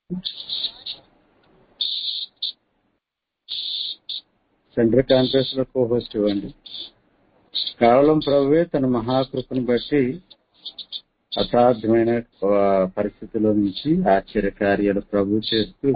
central conference లో co host ఇవ్వండి కేవలం ప్రభువే తన మహాకృపను బట్టి అసాధ్యమైన ఆ, పరిస్థితుల నుంచి ఆశ్చర్య కార్యాలు ప్రభు చేస్తూ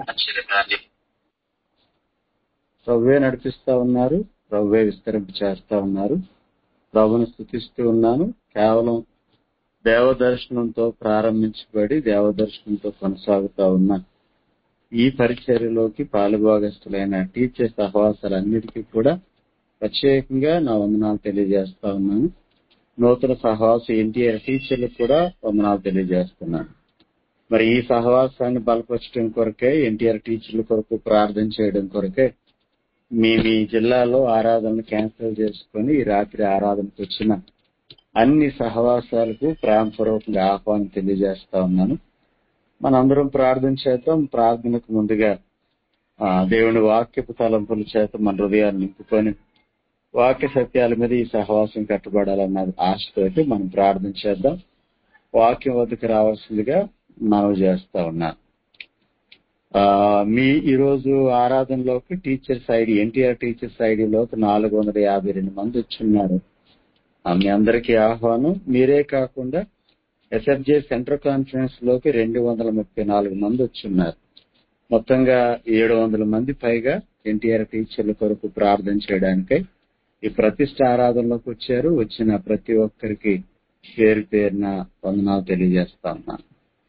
ప్రభువే నడిపిస్తా ఉన్నారు ప్రభువే విస్తరింప చేస్తా ఉన్నారు ప్రభుని స్థుతిస్తూ ఉన్నాను కేవలం దేవదర్శనంతో ప్రారంభించబడి దేవదర్శనంతో కొనసాగుతా ఉన్న ఈ పరిచర్యలోకి పాలుభాగస్తులైన టీచర్ సహవాసాలన్నిటికీ కూడా ప్రత్యేకంగా నా వందనాలు తెలియజేస్తా ఉన్నాను నూతన సహవాస ఎన్టీఆర్ టీచర్లకు కూడా వందనాలు తెలియజేస్తున్నాను మరి ఈ సహవాసాన్ని బలపరచడం కొరకే ఎన్టీఆర్ టీచర్ల కొరకు ప్రార్థన చేయడం కొరకే మీ మీ జిల్లాలో ఆరాధనలు క్యాన్సిల్ చేసుకొని ఈ రాత్రి ఆరాధనకు వచ్చిన అన్ని సహవాసాలకు ప్రేమపూర్వకంగా ఆహ్వానం తెలియజేస్తా ఉన్నాను మనందరం ప్రార్థన చేద్దాం ప్రార్థనకు ముందుగా ఆ, దేవుని వాక్యపు తలంపుల చేత మన హృదయాన్ని నింపుకొని వాక్య సత్యాల మీద ఈ సహవాసం కట్టుబడాలన్న ఆశతోటి మనం ప్రార్థన చేద్దాం వాక్యం వద్దకు రావాల్సిందిగా మనవి చేస్తా ఉన్నాను ఆ, మీ ఈ రోజు ఆరాధనలోకి టీచర్స్ ఐడి ఎన్టీఆర్ టీచర్స్ ఐడిలోకి నాలుగు వందల యాభై రెండు మంది వచ్చున్నారు ఆ, మీ అందరికీ ఆహ్వానం మీరే కాకుండా ఎస్ఎఫ్జే సెంట్రల్ కాన్ఫరెన్స్ లోకి రెండు వందల ముప్పై నాలుగు మంది వచ్చున్నారు మొత్తంగా ఏడు వందల మంది పైగా ఎన్టీఆర్ టీచర్ల కొరకు ప్రార్థన చేయడానికై ఈ ప్రతిష్ట ఆరాధనలోకి వచ్చారు వచ్చిన ప్రతి ఒక్కరికి పేరు పేరున వందనాలు తెలియజేస్తా ఉన్నాను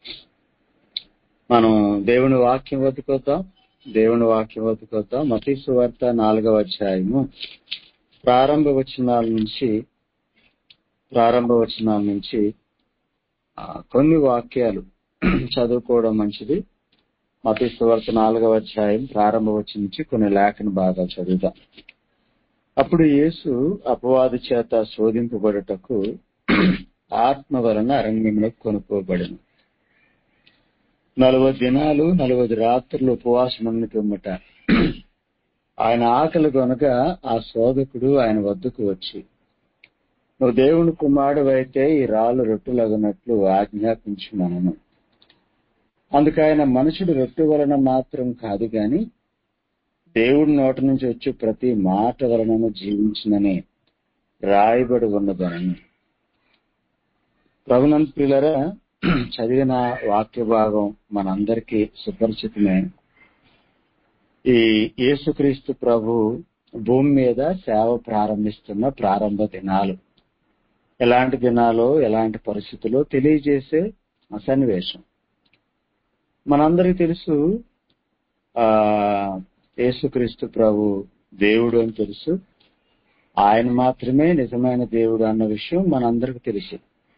మనం దేవుని వాక్యం వదుకొద్దాం దేవుని వాక్యం వదుకొద్దాం మతీసు వార్త నాలుగవ అధ్యాయము ప్రారంభ వచనాల నుంచి ప్రారంభ వచనాల నుంచి ఆ, కొన్ని వాక్యాలు చదువుకోవడం మంచిది మతీసు వార్త నాలుగవ అధ్యాయం ప్రారంభ వచనం నుంచి కొన్ని లేఖన భాగాలు చదువుదాం అప్పుడు యేసు అపవాది చేత శోధింపబడుటకు ఆత్మ వలన అరణ్యంలో కొనుక్కోబడింది నలభై దినాలు నలభై రాత్రులు ఉపవాసం ఉన్నట్టుమ్మట ఆయన ఆకలి గనుక ఆ శోధకుడు ఆయన వద్దకు వచ్చి నువ్వు దేవుని కుమారుడు అయితే ఈ రాళ్ళు రొట్టులగునట్లు ఆజ్ఞాపించుమనను అందుకు ఆయన మనుషుడు రొట్టె వలన మాత్రం కాదు గాని దేవుడి నోట నుంచి వచ్చే ప్రతి మాట వలనను జీవించినని రాయబడి ఉన్నదనను ప్రభునంత ప్రియులరా చదివిన వాక్య భాగం మనందరికీ సుపరిచితమే ఈ యేసుక్రీస్తు ప్రభు భూమి మీద సేవ ప్రారంభిస్తున్న ప్రారంభ దినాలు ఎలాంటి దినాలో ఎలాంటి పరిస్థితుల్లో తెలియజేసే సన్నివేశం మనందరికీ తెలుసు ఆ యేసుక్రీస్తు ప్రభు దేవుడు అని తెలుసు ఆయన మాత్రమే నిజమైన దేవుడు అన్న విషయం మనందరికి తెలుసు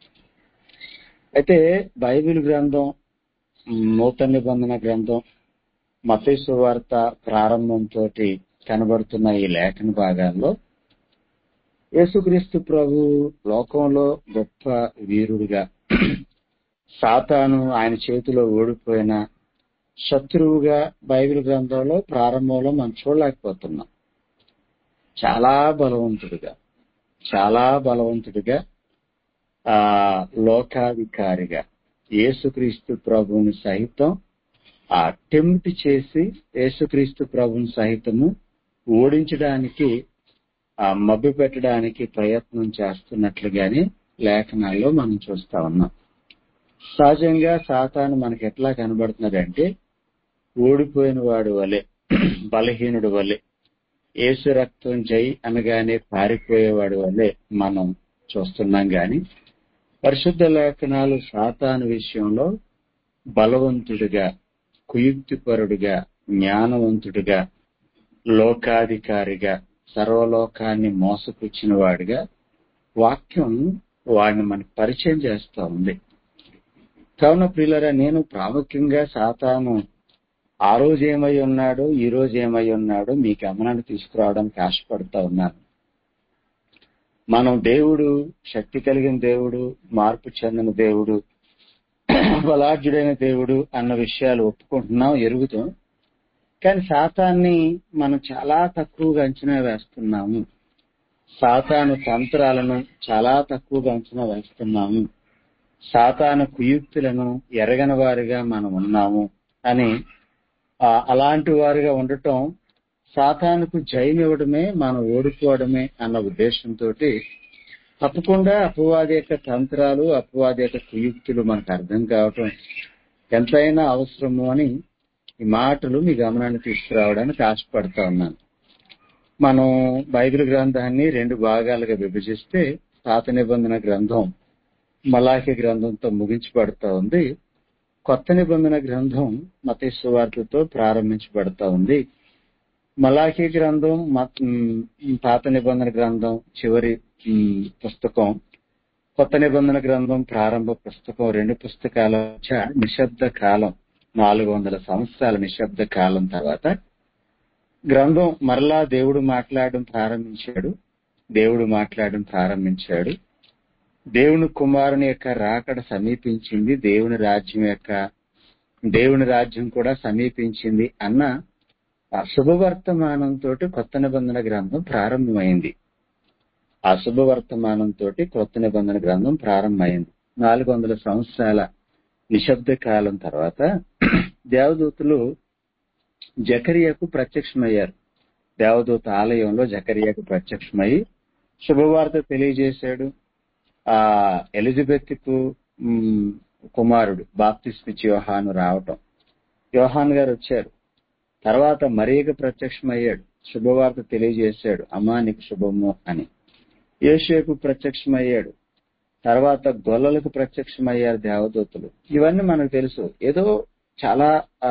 అయితే బైబిల్ గ్రంథం నూతన నిబంధన గ్రంథం మతేసు వార్త ప్రారంభంతో కనబడుతున్న ఈ లేఖన భాగాల్లో యేసుక్రీస్తు ప్రభు లోకంలో గొప్ప వీరుడుగా సాతాను ఆయన చేతిలో ఓడిపోయిన శత్రువుగా బైబిల్ గ్రంథంలో ప్రారంభంలో మనం చూడలేకపోతున్నాం చాలా బలవంతుడిగా చాలా బలవంతుడిగా ఆ లోకాధికారిగా యేసుక్రీస్తు ప్రభువుని సహితం ఆ టెంప్ట్ చేసి యేసుక్రీస్తు ప్రభుని సహితము ఓడించడానికి ఆ మభ్య పెట్టడానికి ప్రయత్నం చేస్తున్నట్లుగానే లేఖనాల్లో మనం చూస్తా ఉన్నాం సహజంగా సాతాను మనకి ఎట్లా కనబడుతున్నాడంటే ఓడిపోయిన వాడు వలె బలహీనుడు వలె ఏసు రక్తం జై అనగానే పారిపోయేవాడు వలె మనం చూస్తున్నాం గాని పరిశుద్ధ లేఖనాలు సాతాను విషయంలో బలవంతుడిగా కుయుక్తిపరుడుగా జ్ఞానవంతుడిగా లోకాధికారిగా సర్వలోకాన్ని మోసపుచ్చిన వాడిగా వాక్యం వాడిని మనకు పరిచయం చేస్తా ఉంది కావున ప్రియులరా నేను ప్రాముఖ్యంగా సాతాను ఆ రోజు ఏమై ఉన్నాడో ఈ రోజు ఏమై ఉన్నాడో మీ గమనాన్ని తీసుకురావడానికి ఆశపడతా ఉన్నాను మనం దేవుడు శక్తి కలిగిన దేవుడు మార్పు చెందిన దేవుడు బలాఢ్యుడైన దేవుడు అన్న విషయాలు ఒప్పుకుంటున్నాం ఎరుగుతాం కానీ శాతాన్ని మనం చాలా తక్కువగా అంచనా వేస్తున్నాము సాతాను తంత్రాలను చాలా తక్కువగా అంచనా వేస్తున్నాము సాతాను కుయుక్తులను ఎరగని వారిగా మనం ఉన్నాము అని ఆ, అలాంటి వారిగా ఉండటం సాతానుకు జయం ఇవ్వడమే మనం ఓడిపోవడమే అన్న ఉద్దేశంతో తప్పకుండా అపవాది యొక్క తంత్రాలు అపవాది యొక్క కుయుక్తులు మనకు అర్థం కావటం ఎంతైనా అవసరము అని ఈ మాటలు మీ గమనాన్ని తీసుకురావడానికి ఆశపడతా ఉన్నాను మనం బైబిల్ గ్రంథాన్ని రెండు భాగాలుగా విభజిస్తే పాత నిబంధన గ్రంథం మలాఖీ గ్రంథంతో ముగించబడతా ఉంది కొత్త నిబంధన గ్రంథం మతేశ్వ వార్తలతో ప్రారంభించబడతా ఉంది మలాఖీ గ్రంథం మత్- ఉమ్, పాత నిబంధన గ్రంథం చివరి ఉమ్, పుస్తకం కొత్త నిబంధన గ్రంథం ప్రారంభ పుస్తకం రెండు పుస్తకాల మధ్య నిశ్శబ్ద కాలం నాలుగు వందల సంవత్సరాల నిశ్శబ్ద కాలం తర్వాత గ్రంథం మరలా దేవుడు మాట్లాడడం ప్రారంభించాడు దేవుడు మాట్లాడడం ప్రారంభించాడు దేవుని కుమారుని యొక్క రాకడ సమీపించింది దేవుని రాజ్యం యొక్క దేవుని రాజ్యం కూడా సమీపించింది అన్న ఆ శుభవర్తమానంతో కొత్త నిబంధన గ్రంథం ప్రారంభమైంది ఆ శుభవర్తమానంతో కొత్త నిబంధన గ్రంథం ప్రారంభమైంది నాలుగు వందల సంవత్సరాల నిశ్శబ్ద కాలం తర్వాత దేవదూతలు జకరియాకు ప్రత్యక్షమయ్యారు దేవదూత ఆలయంలో జకరియాకు ప్రత్యక్షమై శుభవార్త తెలియజేశాడు ఆ ఎలిజబెత్ కు కుమారుడు బాప్తిస్మిచ్ యోహాను రావటం యోహాన్ గారు వచ్చారు తర్వాత మరియకు ప్రత్యక్షమయ్యాడు శుభవార్త తెలియజేశాడు అమ్మా నీకు శుభము అని యేషేకు ప్రత్యక్షమయ్యాడు తర్వాత గొల్లలకు ప్రత్యక్షమయ్యారు దేవదూతలు ఇవన్నీ మనకు తెలుసు ఏదో చాలా ఆ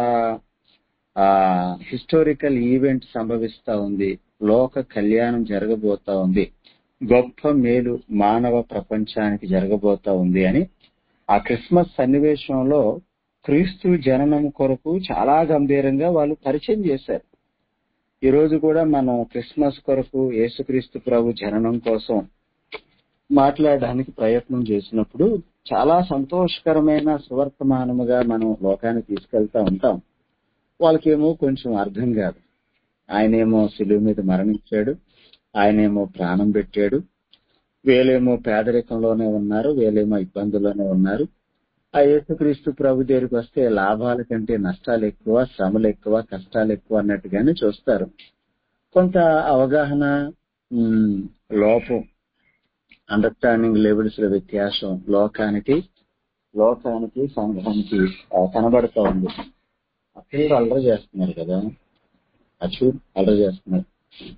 ఆ హిస్టారికల్ ఈవెంట్ సంభవిస్తా ఉంది లోక కళ్యాణం జరగబోతా ఉంది గొప్ప మేలు మానవ ప్రపంచానికి జరగబోతా ఉంది అని ఆ క్రిస్మస్ సన్నివేశంలో క్రీస్తు జననం కొరకు చాలా గంభీరంగా వాళ్ళు పరిచయం చేశారు ఈ రోజు కూడా మనం క్రిస్మస్ కొరకు యేసుక్రీస్తు ప్రభు జననం కోసం మాట్లాడడానికి ప్రయత్నం చేసినప్పుడు చాలా సంతోషకరమైన సువర్తమానముగా మనం లోకానికి తీసుకెళ్తా ఉంటాం వాళ్ళకేమో కొంచెం అర్థం కాదు ఆయనేమో సిలువ మీద మరణించాడు ఆయనేమో ప్రాణం పెట్టాడు వీళ్ళేమో పేదరికంలోనే ఉన్నారు వీళ్ళేమో ఇబ్బందుల్లోనే ఉన్నారు ఆ యేసుక్రీస్తు ప్రభు దగ్గరికి వస్తే లాభాల కంటే నష్టాలు ఎక్కువ శ్రమలు ఎక్కువ కష్టాలు ఎక్కువ అన్నట్టుగానే చూస్తారు కొంత అవగాహన ఉమ్, లోపం అండర్స్టాండింగ్ లెవెల్స్ లో వ్యత్యాసం లోకానికి లోకానికి సంఘానికి ఆ, కనబడుతూ ఉంది అసలు అల్లరి చేస్తున్నారు కదా అచూ అల్లరి చేస్తున్నారు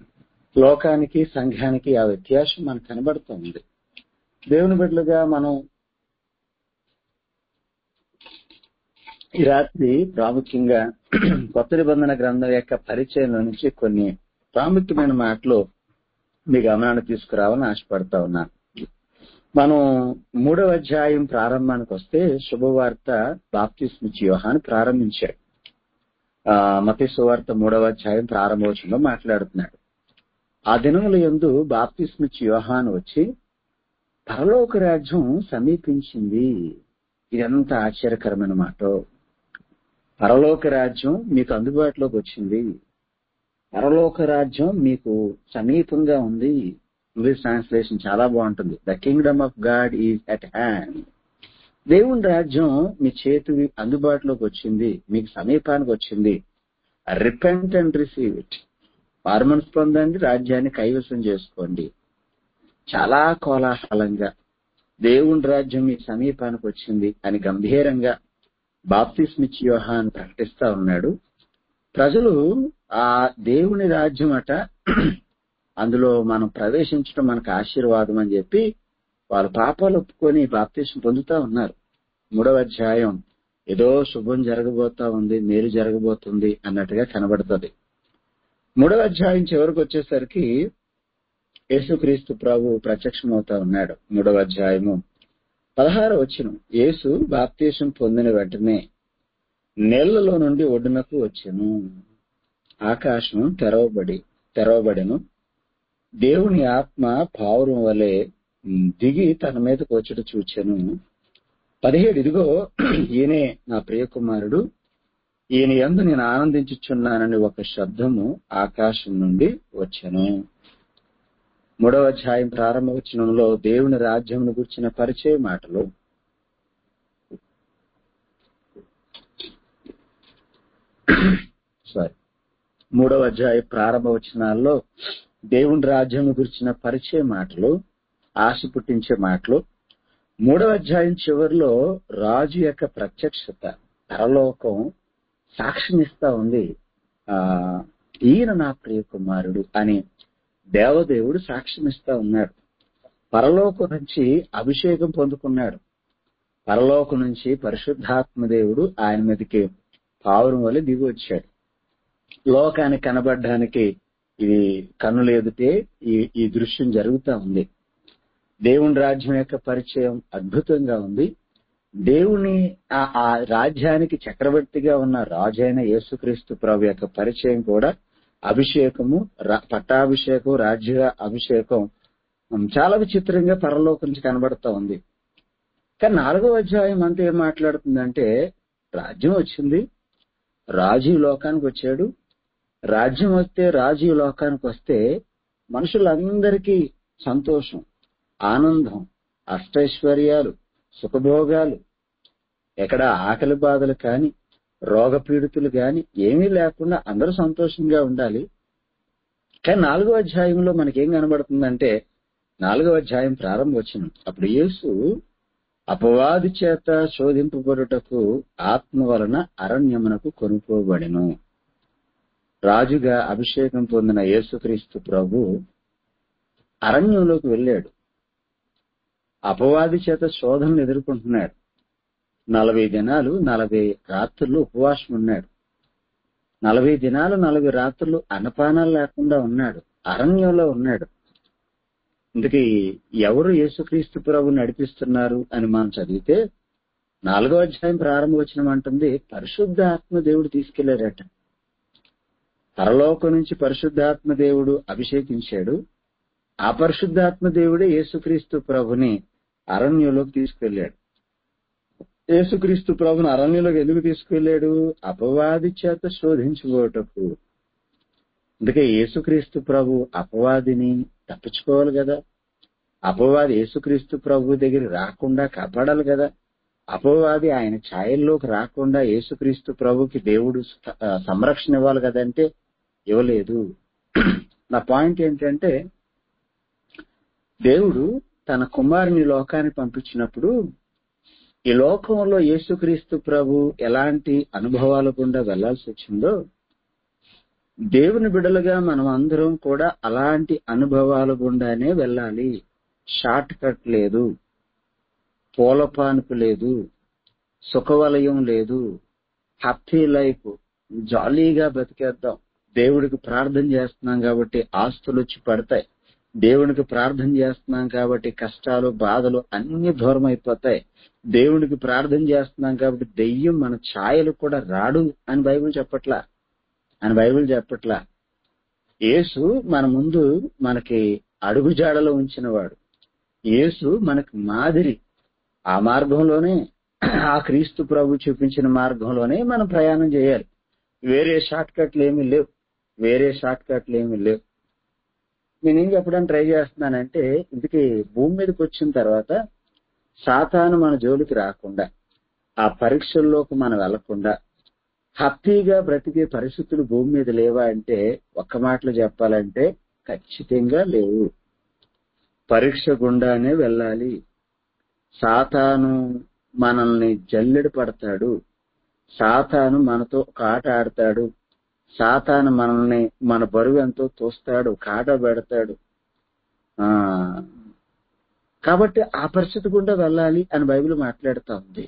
లోకానికి సంఘానికి ఆ వ్యత్యాసం మనకు కనబడుతూ ఉంది దేవుని బిడ్డలుగా మనం ఈ రాత్రి ప్రాముఖ్యంగా కొత్త నిబంధన గ్రంథం యొక్క పరిచయం నుంచి కొన్ని ప్రాముఖ్యమైన మాటలు మీ గమనాన్ని తీసుకురావాలని ఆశపడతా ఉన్నాను మనం మూడవ అధ్యాయం ప్రారంభానికి వస్తే శుభవార్త బాప్తిస్మిచ్చి యోహాను ప్రారంభించాడు ఆ మత సువార్త మూడవ అధ్యాయం ప్రారంభోచంలో మాట్లాడుతున్నాడు ఆ దినముల యందు బాప్తిస్మిచ్చి యోహాను వచ్చి పరలోక రాజ్యం సమీపించింది ఇదంతా ఆశ్చర్యకరమైన మాట పరలోక రాజ్యం మీకు అందుబాటులోకి వచ్చింది పరలోక రాజ్యం మీకు సమీపంగా ఉంది ఇంగ్లీష్ ట్రాన్స్లేషన్ చాలా బాగుంటుంది the kingdom of God is at hand దేవుని రాజ్యం మీ చేతి అందుబాటులోకి వచ్చింది మీకు సమీపానికి వచ్చింది రిపెంట్ అండ్ రిసీవ్ ఇట్ ఫార్మన్స్ పొందండి రాజ్యాన్ని కైవసం చేసుకోండి చాలా కోలాహలంగా దేవుని రాజ్యం మీ సమీపానికి వచ్చింది అని గంభీరంగా బాప్తిస్మిచ్ యోహాన్ ప్రకటిస్తా ఉన్నాడు ప్రజలు ఆ దేవుని రాజ్యం అట అందులో మనం ప్రవేశించడం మనకు ఆశీర్వాదం అని చెప్పి వాళ్ళ పాపాలు ఒప్పుకొని బాప్తిసం పొందుతా ఉన్నారు మూడవ అధ్యాయం ఏదో శుభం జరగబోతా ఉంది మేలు జరగబోతుంది అన్నట్టుగా కనబడుతుంది మూడవ అధ్యాయం చివరికి వచ్చేసరికి యేసుక్రీస్తు ప్రభు ప్రత్యక్షమవుతా ఉన్నాడు మూడవ అధ్యాయము పదహారు వచ్చిన యేసు బాప్తీసం పొందిన వెంటనే నీళ్లలో నుండి ఒడ్డునకు వచ్చెను ఆకాశం తెరవబడి తెరవబడెను దేవుని ఆత్మ పావురం వలె ఉమ్, దిగి తన మీదకు వచ్చుట చూచెను పదిహేడు ఇదిగో ఈయనే నా ప్రియకుమారుడు ఈయన యందు నేను ఆనందించుచున్నానని ఒక శబ్దము ఆకాశం నుండి వచ్చెను మూడవ అధ్యాయం ప్రారంభ వచనంలో దేవుని రాజ్యమును గుర్చిన పరిచయ మాటలు సారీ మూడవ అధ్యాయ ప్రారంభ వచనాల్లో దేవుని రాజ్యం గురించిన పరిచయ మాటలు ఆశ పుట్టించే మాటలు మూడవ అధ్యాయం చివరిలో రాజు యొక్క ప్రత్యక్షత పరలోకం సాక్ష్యం ఇస్తా ఉంది ఆ ఈయన నా ప్రియ కుమారుడు అని దేవదేవుడు సాక్ష్యం ఇస్తా ఉన్నాడు పరలోకం నుంచి అభిషేకం పొందుకున్నాడు పరలోకం నుంచి పరిశుద్ధాత్మ దేవుడు ఆయన మీదకి పావురం వల్ల దిగి వచ్చాడు లోకానికి కనబడడానికి ఇది కన్నులు ఎదుటే ఈ ఈ దృశ్యం జరుగుతా ఉంది దేవుని రాజ్యం యొక్క పరిచయం అద్భుతంగా ఉంది దేవుని ఆ ఆ రాజ్యానికి చక్రవర్తిగా ఉన్న రాజు అయిన యేసుక్రీస్తు ప్రభు యొక్క పరిచయం కూడా అభిషేకము రా- పట్టాభిషేకం రాజ్య అభిషేకం ఉమ్, చాలా విచిత్రంగా పరలోకం నుంచి కనబడతా ఉంది కానీ నాలుగో అధ్యాయం అంతా ఏం మాట్లాడుతుందంటే రాజ్యం వచ్చింది రాజు ఈ లోకానికి వచ్చాడు రాజ్యం వస్తే రాజు ఈ లోకానికి వస్తే మనుషులందరికీ సంతోషం ఆనందం అష్టైశ్వర్యాలు సుఖభోగాలు ఎక్కడ ఆకలి బాధలు కాని రోగ పీడితులు కాని ఏమీ లేకుండా అందరూ సంతోషంగా ఉండాలి కానీ నాలుగో అధ్యాయంలో మనకేం కనబడుతుందంటే నాలుగో అధ్యాయం ప్రారంభం వచ్చిన అప్పుడు యేసు అపవాది చేత శోధింపబడుటకు ఆత్మ వలన అరణ్యమునకు కొనుక్కోబడెను రాజుగా అభిషేకం పొందిన యేసుక్రీస్తు ప్రభు అరణ్యంలోకి వెళ్ళాడు అపవాది చేత శోధనలు ఎదుర్కొంటున్నాడు నలభై దినాలు నలభై రాత్రులు ఉపవాసం ఉన్నాడు నలభై దినాలు నలభై రాత్రులు అన్నపానాలు లేకుండా ఉన్నాడు అరణ్యంలో ఉన్నాడు ఇందుకే ఎవరు యేసుక్రీస్తు ప్రభు నడిపిస్తున్నారు అని మనం చదివితే నాలుగో అధ్యాయం ప్రారంభ వచనం అంటుంది పరిశుద్ధాత్మ దేవుడు తీసుకెళ్లారట పరలోకం నుంచి పరిశుద్ధాత్మ దేవుడు అభిషేకించాడు ఆ పరిశుద్ధాత్మ దేవుడే యేసుక్రీస్తు ప్రభుని అరణ్యంలోకి తీసుకెళ్లాడు యేసుక్రీస్తు ప్రభుని అరణ్యంలోకి ఎందుకు తీసుకెళ్లాడు అపవాది చేత శోధించుకోవటకు అందుకే యేసుక్రీస్తు ప్రభు అపవాదిని తప్పించుకోవాలి కదా అపవాది యేసుక్రీస్తు ప్రభు దగ్గర రాకుండా కాపాడాలి కదా అపవాది ఆయన ఛాయల్లోకి రాకుండా యేసుక్రీస్తు ప్రభుకి దేవుడు స- ఆ, సంరక్షణ ఇవ్వాలి కదంటే ఇవ్వలేదు నా పాయింట్ ఏంటంటే దేవుడు తన కుమారుని లోకానికి పంపించినప్పుడు ఈ లోకంలో యేసుక్రీస్తు ప్రభు ఎలాంటి అనుభవాల గుండా వెళ్లాల్సి వచ్చిందో దేవుని బిడలుగా మనం అందరం కూడా అలాంటి అనుభవాల గుండానే వెళ్ళాలి షార్ట్ కట్ లేదు పూలపానుపు లేదు సుఖవలయం లేదు హ్యాపీ లైఫ్ జాలీగా బతికేద్దాం దేవుడికి ప్రార్థన చేస్తున్నాం కాబట్టి ఆస్తులు వచ్చి పడతాయి దేవునికి ప్రార్థన చేస్తున్నాం కాబట్టి కష్టాలు బాధలు అన్ని దూరం అయిపోతాయి దేవునికి ప్రార్థన చేస్తున్నాం కాబట్టి దెయ్యం మన ఛాయలు కూడా రాడు అని బైబిల్ చెప్పట్లా అని బైబిల్ చెప్పట్లా యేసు మన ముందు మనకి అడుగుజాడలో ఉంచినవాడు యేసు మనకు మాదిరి ఆ మార్గంలోనే ఆ క్రీస్తు ప్రభు చూపించిన మార్గంలోనే మనం ప్రయాణం చేయాలి వేరే షార్ట్ కట్లు ఏమీ లేవు వేరే షార్ట్ కట్లు ఏమీ లేవు నేను ఏం చెప్పడానికి ట్రై చేస్తున్నానంటే ఇందుకే భూమి మీదకి వచ్చిన తర్వాత సాతాను మన జోలికి రాకుండా ఆ పరీక్షల్లోకి మనం వెళ్లకుండా హ్యాపీగా బ్రతికే పరిస్థితులు భూమి మీద లేవా అంటే ఒక్క మాటలో చెప్పాలంటే ఖచ్చితంగా లేవు పరీక్ష గుండానే వెళ్ళాలి సాతాను మనల్ని జల్లెడ పడతాడు సాతాను మనతో ఒక ఆట ఆడతాడు సాతాను మనల్ని మన బరువు ఎంతో తోస్తాడు కాట పెడతాడు ఆ కాబట్టి ఆ పరిస్థితి గుండా వెళ్ళాలి అని బైబిల్ మాట్లాడుతా ఉంది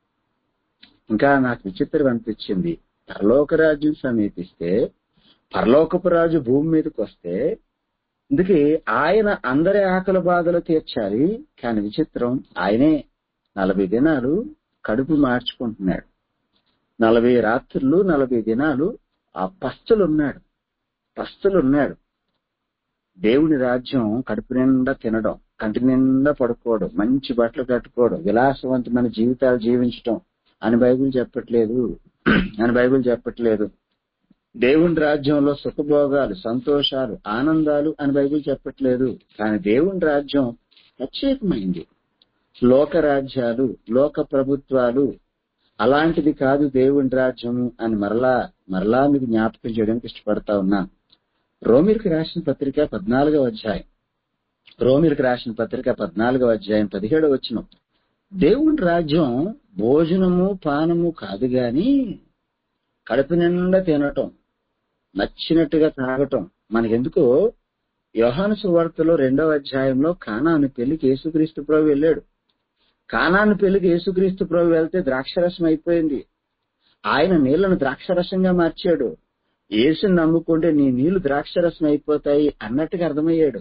ఇంకా నాకు విచిత్రం అనిపించింది పరలోక రాజ్యం సమీపిస్తే పరలోకపు రాజు భూమి మీదకి వస్తే అందుకే ఆయన అందరి ఆకలి బాధలు తీర్చాలి కానీ విచిత్రం ఆయనే నలభై దినాలు కడుపు మార్చుకుంటున్నాడు నలభై రాత్రులు నలభై దినాలు ఆ పస్తులున్నాడు పస్తులున్నాడు దేవుని రాజ్యం కడుపు నిండా తినడం కంటి నిండా పడుకోవడం మంచి బట్టలు కట్టుకోవడం విలాసవంతమైన జీవితాలు జీవించడం అని బైబిల్ చెప్పట్లేదు అని బైబిల్ చెప్పట్లేదు దేవుని రాజ్యంలో సుఖభోగాలు సంతోషాలు ఆనందాలు అని బైబిల్ చెప్పట్లేదు కానీ దేవుని రాజ్యం ప్రత్యేకమైంది లోక రాజ్యాలు లోక ప్రభుత్వాలు అలాంటిది కాదు దేవుని రాజ్యము అని మరలా మరలా మీకు జ్ఞాపకం చేయడానికి ఇష్టపడతా ఉన్నా రోమిలకు రాసిన పత్రిక పద్నాలుగవ అధ్యాయం రోమిలకు రాసిన పత్రిక పద్నాలుగవ అధ్యాయం పదిహేడవ వచ్చిన దేవుని రాజ్యం భోజనము పానము కాదు గాని కడుపు నిండా తినటం నచ్చినట్టుగా తాగటం మనకెందుకో యోహాను సువార్తలో రెండవ అధ్యాయంలో కానాను పెళ్లికి యేసుక్రీస్తు ప్రభు వెళ్ళాడు కానాను పెళ్లికి యేసుక్రీస్తు ప్రభు వెళ్తే ద్రాక్షరసం అయిపోయింది ఆయన నీళ్లను ద్రాక్షరసంగా మార్చాడు యేసుని నమ్ముకుంటే నీ నీళ్లు ద్రాక్షరసం అయిపోతాయి అన్నట్టుగా అర్థమయ్యాడు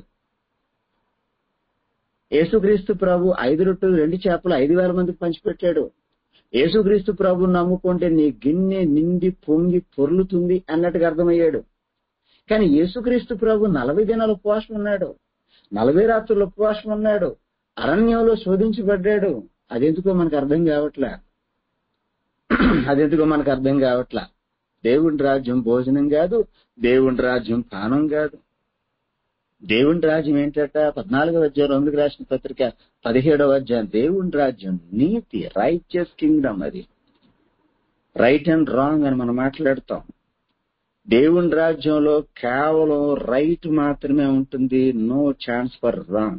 యేసుక్రీస్తు ప్రభు ఐదు రొట్టెలు రెండు చేపలు ఐదు వేల మందికి పంచిపెట్టాడు యేసుక్రీస్తు ప్రభు నమ్ముకుంటే నీ గిన్నె నిండి పొంగి పొర్లుతుంది అన్నట్టుగా అర్థమయ్యాడు కానీ యేసుక్రీస్తు ప్రభు నలభై దినాల ఉపవాసం ఉన్నాడు నలభై రాత్రుల ఉపవాసం ఉన్నాడు అరణ్యంలో శోధించబడ్డాడు అదెందుకో మనకు అర్థం కావట్లా అదెందుకో మనకు అర్థం కావట్లా దేవుని రాజ్యం భోజనం కాదు దేవుని రాజ్యం పానం కాదు దేవుని రాజ్యం ఏంటట పద్నాలుగవ అధ్యాయం రెండుకి రాసిన పత్రిక పదిహేడవ అధ్యాయం దేవుని రాజ్యం నీతి రైచియస్ కింగ్డమ్ అది రైట్ అండ్ రాంగ్ అని మనం మాట్లాడతాం దేవుని రాజ్యంలో కేవలం రైట్ మాత్రమే ఉంటుంది no chance for wrong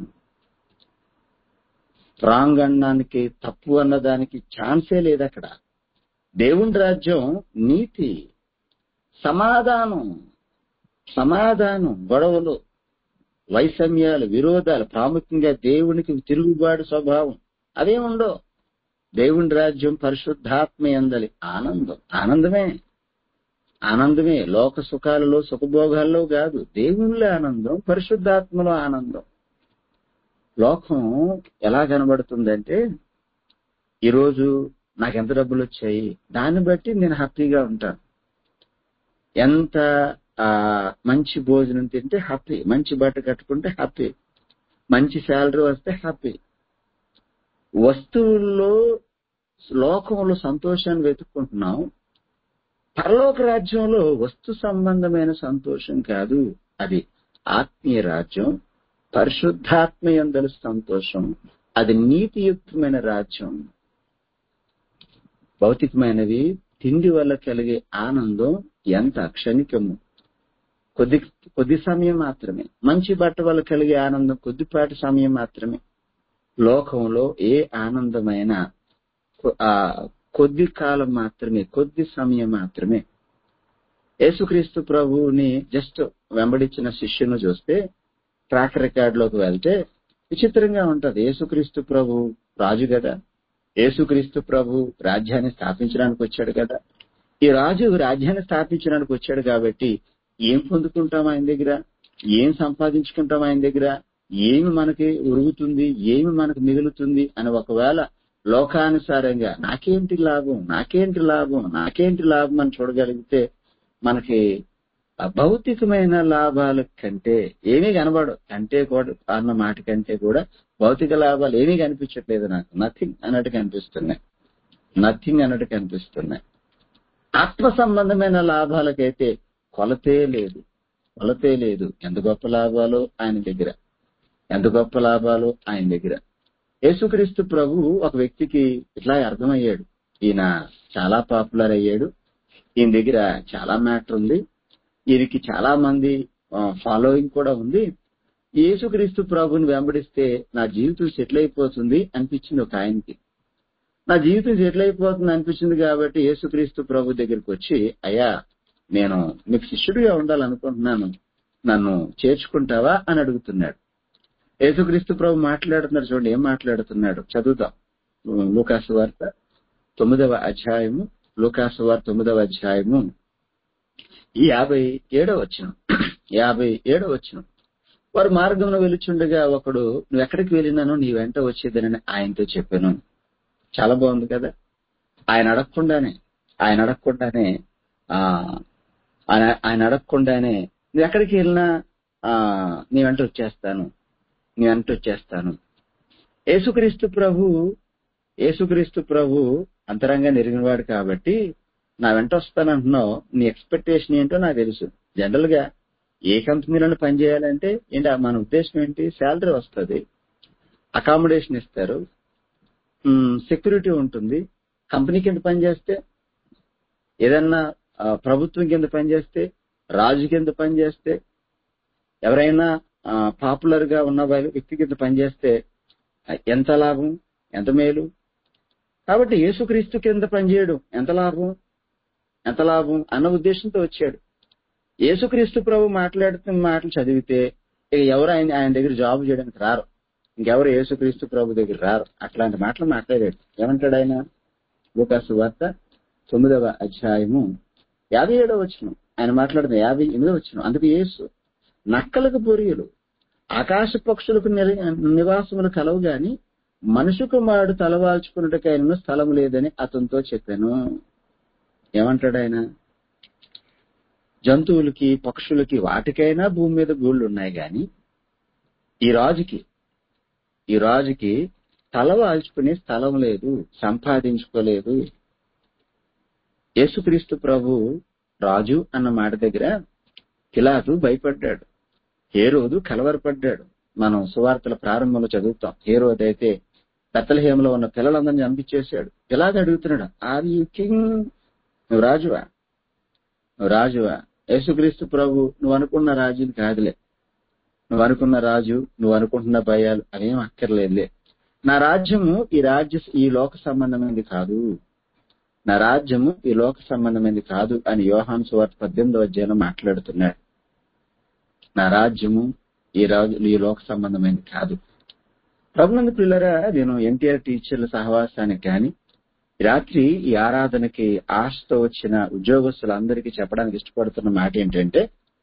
wrong అనడానికి తప్పు అన్నదానికి ఛాన్సే లేదు అక్కడ దేవుని రాజ్యం నీతి సమాధానం సమాధానం గొడవలు వైషమ్యాలు విరోధాలు ప్రాముఖ్యంగా దేవునికి తిరుగుబాటు స్వభావం అదేముండో దేవుని రాజ్యం పరిశుద్ధాత్మ ఎందలి ఆనందం ఆనందమే ఆనందమే లోక సుఖాలలో సుఖభోగాల్లో కాదు దేవుళ్ళో ఆనందం పరిశుద్ధాత్మలో ఆనందం లోకం ఎలా కనబడుతుందంటే ఈరోజు నాకు ఎంత డబ్బులు వచ్చాయి దాన్ని బట్టి నేను హ్యాపీగా ఉంటాను ఎంత ఆ మంచి భోజనం తింటే హ్యాపీ మంచి బట్ట కట్టుకుంటే హ్యాపీ మంచి శాలరీ వస్తే హ్యాపీ వస్తువుల్లో లోకంలో సంతోషాన్ని వెతుక్కుంటున్నాం పరలోక రాజ్యంలో వస్తు సంబంధమైన సంతోషం కాదు అది ఆత్మీయ రాజ్యం పరిశుద్ధాత్మ ఎందల సంతోషం అది నీతియుక్తమైన రాజ్యం భౌతికమైనవి తిండి వల్ల కలిగే ఆనందం ఎంత క్షణికము కొద్ది కొద్ది సమయం మాత్రమే మంచి బట్ట వల్ల కలిగే ఆనందం కొద్దిపాటి సమయం మాత్రమే లోకంలో ఏ ఆనందమైన ఆ కొద్ది కాలం మాత్రమే కొద్ది సమయం మాత్రమే యేసుక్రీస్తు ప్రభువుని జస్ట్ వెంబడించిన శిష్యును చూస్తే ట్రాక్ రికార్డ్ లోకి వెళ్తే విచిత్రంగా ఉంటది యేసుక్రీస్తు ప్రభు రాజు కదా యేసుక్రీస్తు ప్రభు రాజ్యాన్ని స్థాపించడానికి వచ్చాడు కదా ఈ రాజు రాజ్యాన్ని స్థాపించడానికి వచ్చాడు కాబట్టి ఏం పొందుకుంటాం ఆయన దగ్గర ఏం సంపాదించుకుంటాం ఆయన దగ్గర ఏమి మనకి ఉరుగుతుంది ఏమి మనకు మిగులుతుంది అని ఒకవేళ లోకానుసారంగా నాకేంటి లాభం నాకేంటి లాభం నాకేంటి లాభం అని చూడగలిగితే మనకి భౌతికమైన లాభాల కంటే ఏమీ కనబడు కంటే కూడా అన్న మాట కంటే కూడా భౌతిక లాభాలు ఏమీ కనిపించట్లేదు నాకు నథింగ్ అన్నట్టు కనిపిస్తున్నాయి నథింగ్ అన్నట్టు కనిపిస్తున్నాయి ఆత్మ సంబంధమైన లాభాలకైతే కొలతే లేదు కొలతే లేదు ఎంత గొప్ప లాభాలు ఆయన దగ్గర ఎంత గొప్ప లాభాలు ఆయన దగ్గర యేసుక్రీస్తు ప్రభు ఒక వ్యక్తికి ఇట్లా అర్థమయ్యాడు ఈయన చాలా పాపులర్ అయ్యాడు ఈయన దగ్గర చాలా మ్యాటర్ ఉంది ఈయనకి చాలా మంది ఫాలోయింగ్ కూడా ఉంది యేసుక్రీస్తు ప్రభుని వెంబడిస్తే నా జీవితం సెటిల్ అయిపోతుంది అనిపించింది ఒక ఆయనకి నా జీవితం సెటిల్ అయిపోతుంది అనిపించింది కాబట్టి యేసుక్రీస్తు ప్రభు దగ్గరికి వచ్చి అయ్యా నేను మీకు శిష్యుడిగా ఉండాలనుకుంటున్నాను నన్ను చేర్చుకుంటావా అని అడుగుతున్నాడు యేసుక్రీస్తు ప్రభు మాట్లాడుతున్నాడు చూడండి ఏం మాట్లాడుతున్నాడు చదువుతాం లూకాసు వార్త తొమ్మిదవ అధ్యాయము లూకాసు వార్త తొమ్మిదవ అధ్యాయము యాభై ఏడవ వచ్చిన యాభై ఏడవ వచ్చిన వారు మార్గంలో వెలుచుండగా ఒకడు నువ్వు ఎక్కడికి వెళ్ళినానో నీ వెంట వచ్చేదనని ఆయనతో చెప్పాను చాలా బాగుంది కదా ఆయన అడగకుండానే ఆయన అడగకుండానే ఆ ఆయన ఆయన అడగకుండానే నువ్వు ఎక్కడికి వెళ్ళినా ఆ నీ వెంట వచ్చేస్తాను నీ వెంట వచ్చేస్తాను యేసుక్రీస్తు ప్రభు యేసుక్రీస్తు ప్రభు అంతరంగా నెరిగినవాడు కాబట్టి నా వెంట వస్తానంటున్నావు నీ ఎక్స్పెక్టేషన్ ఏంటో నాకు తెలుసు జనరల్ గా ఏ కంపెనీలను పనిచేయాలంటే ఏంటి మన ఉద్దేశం ఏంటి శాలరీ వస్తుంది అకామిడేషన్ ఇస్తారు సెక్యూరిటీ ఉంటుంది కంపెనీ కింద పనిచేస్తే ఏదన్నా ఆ, ప్రభుత్వం కింద పనిచేస్తే రాజు కింద పనిచేస్తే ఎవరైనా పాపులర్ గా ఉన్న వాళ్ళు వ్యక్తి కింద పనిచేస్తే ఆ, ఎంత లాభం ఎంత మేలు కాబట్టి యేసుక్రీస్తు కింద పనిచేయడం ఎంత లాభం ఎంత లాభం అన్న ఉద్దేశంతో వచ్చాడు యేసుక్రీస్తు ప్రభు మాట్లాడుతున్న మాటలు చదివితే ఇక ఎవరు ఆయన ఆయన దగ్గర జాబ్ చేయడానికి రారు ఇంకెవరు యేసుక్రీస్తు ప్రభు దగ్గర రారు అట్లాంటి మాటలు మాట్లాడాడు ఏమంటాడు ఆయన లూకాసు వార్త తొమ్మిదవ అధ్యాయము యాభై ఏడవ వచ్చిన ఆయన మాట్లాడిన యాభై ఎనిమిదవ వచ్చిన అందుకు యేసు నక్కలకు బొరియలు ఆకాశ పక్షులకు నిల- నివాసములు కలవు గాని మనుషు కుమారుడు తలవాల్చుకున్నట్టుకైనా స్థలం లేదని అతనితో చెప్పాను ఏమంటాడు ఆయన జంతువులకి పక్షులకి వాటికైనా భూమి మీద గూళ్ళు ఉన్నాయి గాని ఈ రాజుకి ఈ రాజుకి తల వాల్చుకునే స్థలం లేదు సంపాదించుకోలేదు యేసుక్రీస్తు ప్రభు రాజు అన్న మాట దగ్గర పిలాతు భయపడ్డాడు హేరోదు కలవరపడ్డాడు మనం సువార్తల ప్రారంభంలో చదువుతాం హేరోదు అయితే బెత్తలహేమలో ఉన్న పిల్లలందరినీ చంపించేశాడు ఇలాగ అడుగుతున్నాడు ఆర్ యూ కింగ్ నువ్వు రాజువా నువ్వు రాజువా యేసుక్రీస్తు ప్రభు నువ్వు అనుకున్న రాజుని కాదులే నువ్వు అనుకున్న రాజు నువ్వు అనుకుంటున్న భయాలు అవేం అక్కర్లేదులే నా రాజ్యము ఈ రాజ్య ఈ లోక సంబంధమైనది కాదు నా రాజ్యము ఈ లోక సంబంధమైనది కాదు అని యోహాను సువార్త పద్దెనిమిదో అధ్యాయంలో మాట్లాడుతున్నాడు నా రాజ్యము ఈ రాజు ఈ లోక సంబంధమైనది కాదు ప్రభునందు పిల్లరా నేను ఎన్టీఆర్ టీచర్ల సహవాసానికి కానీ రాత్రి ఈ ఆరాధనకి ఆశతో వచ్చిన ఉద్యోగస్తులందరికీ చెప్పడానికి ఇష్టపడుతున్న మాట ఏంటంటే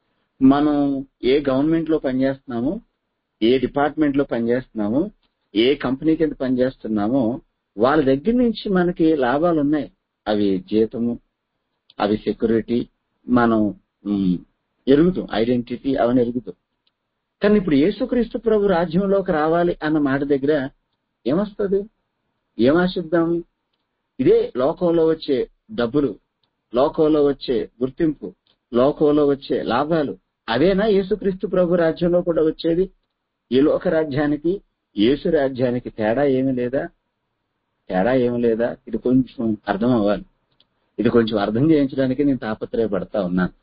మనం ఏ గవర్నమెంట్ లో పనిచేస్తున్నామో ఏ డిపార్ట్మెంట్ లో పనిచేస్తున్నామో ఏ కంపెనీ కింద పనిచేస్తున్నామో వాళ్ళ దగ్గర నుంచి మనకి లాభాలు ఉన్నాయి అవి జీతము అవి సెక్యూరిటీ మనం ఉమ్, ఎరుగుతాం ఐడెంటిటీ అవన్నీ ఎరుగుతాం కానీ ఇప్పుడు యేసుక్రీస్తు ప్రభు రాజ్యంలోకి రావాలి అన్న మాట దగ్గర ఏమొస్తుంది ఏం ఆశిద్దాం ఇదే లోకంలో వచ్చే డబ్బులు లోకంలో వచ్చే గుర్తింపు లోకంలో వచ్చే లాభాలు అవేనా యేసుక్రీస్తు ప్రభు రాజ్యంలో కూడా వచ్చేది ఈ లోక రాజ్యానికి యేసు రాజ్యానికి తేడా ఏమీ లేదా తేడా ఏమీ లేదా ఇది కొంచెం అర్థం అవ్వాలి ఇది కొంచెం అర్థం చేయించడానికి నేను తాపత్రయపడతా ఉన్నాను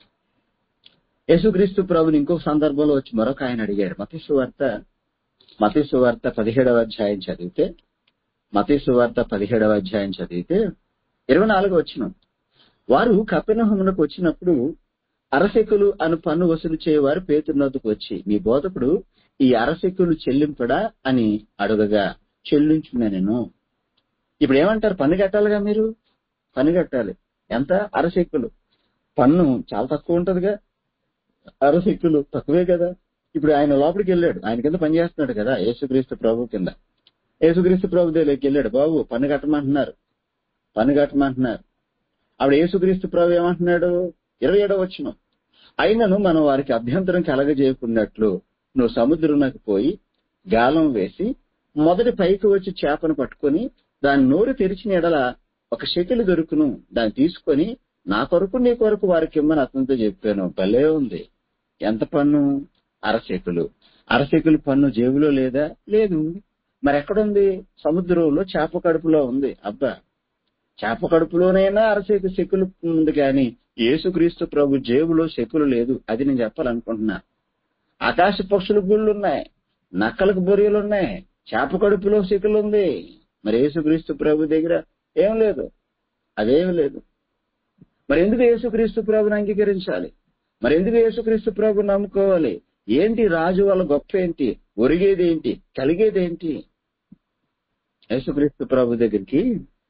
యేసుక్రీస్తు ప్రభుని ఇంకొక సందర్భంలో వచ్చి మరొక ఆయన అడిగాడు మతీసు వార్త మతీసు వార్త పదిహేడవ అధ్యాయం చదివితే మతీసు వార్త పదిహేడవ అధ్యాయం చదివితే ఇరవై నాలుగు వచ్చిన వారు కపెనహమునకు వచ్చినప్పుడు అరసెక్కులు అను పన్ను వసూలు చేయవారు పేతున్నోదుకు వచ్చి మీ బోధకుడు ఈ అరసెక్కులు చెల్లింపడా అని అడుగగా చెల్లించున్నా నేను ఇప్పుడు ఏమంటారు పన్ను కట్టాలిగా మీరు పన్ను కట్టాలి ఎంత అరసెక్కులు పన్ను చాలా తక్కువ ఉంటదిగా అరసెక్కులు తక్కువే కదా ఇప్పుడు ఆయన లోపలికి వెళ్ళాడు ఆయన కింద పని చేస్తున్నాడు కదా యేసుక్రీస్తు ప్రభు కింద యేసుక్రీస్తు ప్రభు దగ్గరికి వెళ్ళాడు బాబు పన్ను కట్టమంటున్నారు పన్ను కట్టమంటున్నారు ఆవిడ యేసుక్రీస్తు ప్రభు ఏమంటున్నాడు ఇరవై ఏడవ వచ్చిన అయినను మనం వారికి అభ్యంతరం కలగజేయకున్నట్లు నువ్వు సముద్రంలోకి పోయి గాలం వేసి మొదటి పైకి వచ్చి చేపను పట్టుకొని దాని నోరు తెరిచిన ఎడల ఒక షెకిల్ దొరుకును దాన్ని తీసుకొని నా కొరకు నీ కొరకు వారికి ఇమ్మని అతనితో చెప్పాను భలే ఉంది ఎంత పన్ను అరసెకులు అరసెకులు పన్ను జేబులో లేదా లేదు మరి ఎక్కడుంది సముద్రంలో చేప కడుపులో ఉంది అబ్బా చేప కడుపులోనైనా అరసేకు శకులు ఉంది కానీ యేసుక్రీస్తు ప్రభు జేబులో శకులు లేదు అది నేను చెప్పాలనుకుంటున్నా ఆకాశ పక్షుల గుళ్ళు ఉన్నాయి నక్కలకు బొరియలు ఉన్నాయి చేప కడుపులో శకులు ఉంది మరి యేసుక్రీస్తు ప్రభు దగ్గర ఏం లేదు అదేమి లేదు మరి ఎందుకు యేసుక్రీస్తు ప్రభుని అంగీకరించాలి మరి ఎందుకు యేసుక్రీస్తు ప్రభు నమ్ముకోవాలి ఏంటి రాజు వాళ్ళ గొప్ప ఏంటి ఒరిగేది ఏంటి కలిగేది ఏంటి యేసుక్రీస్తు ప్రభు దగ్గరికి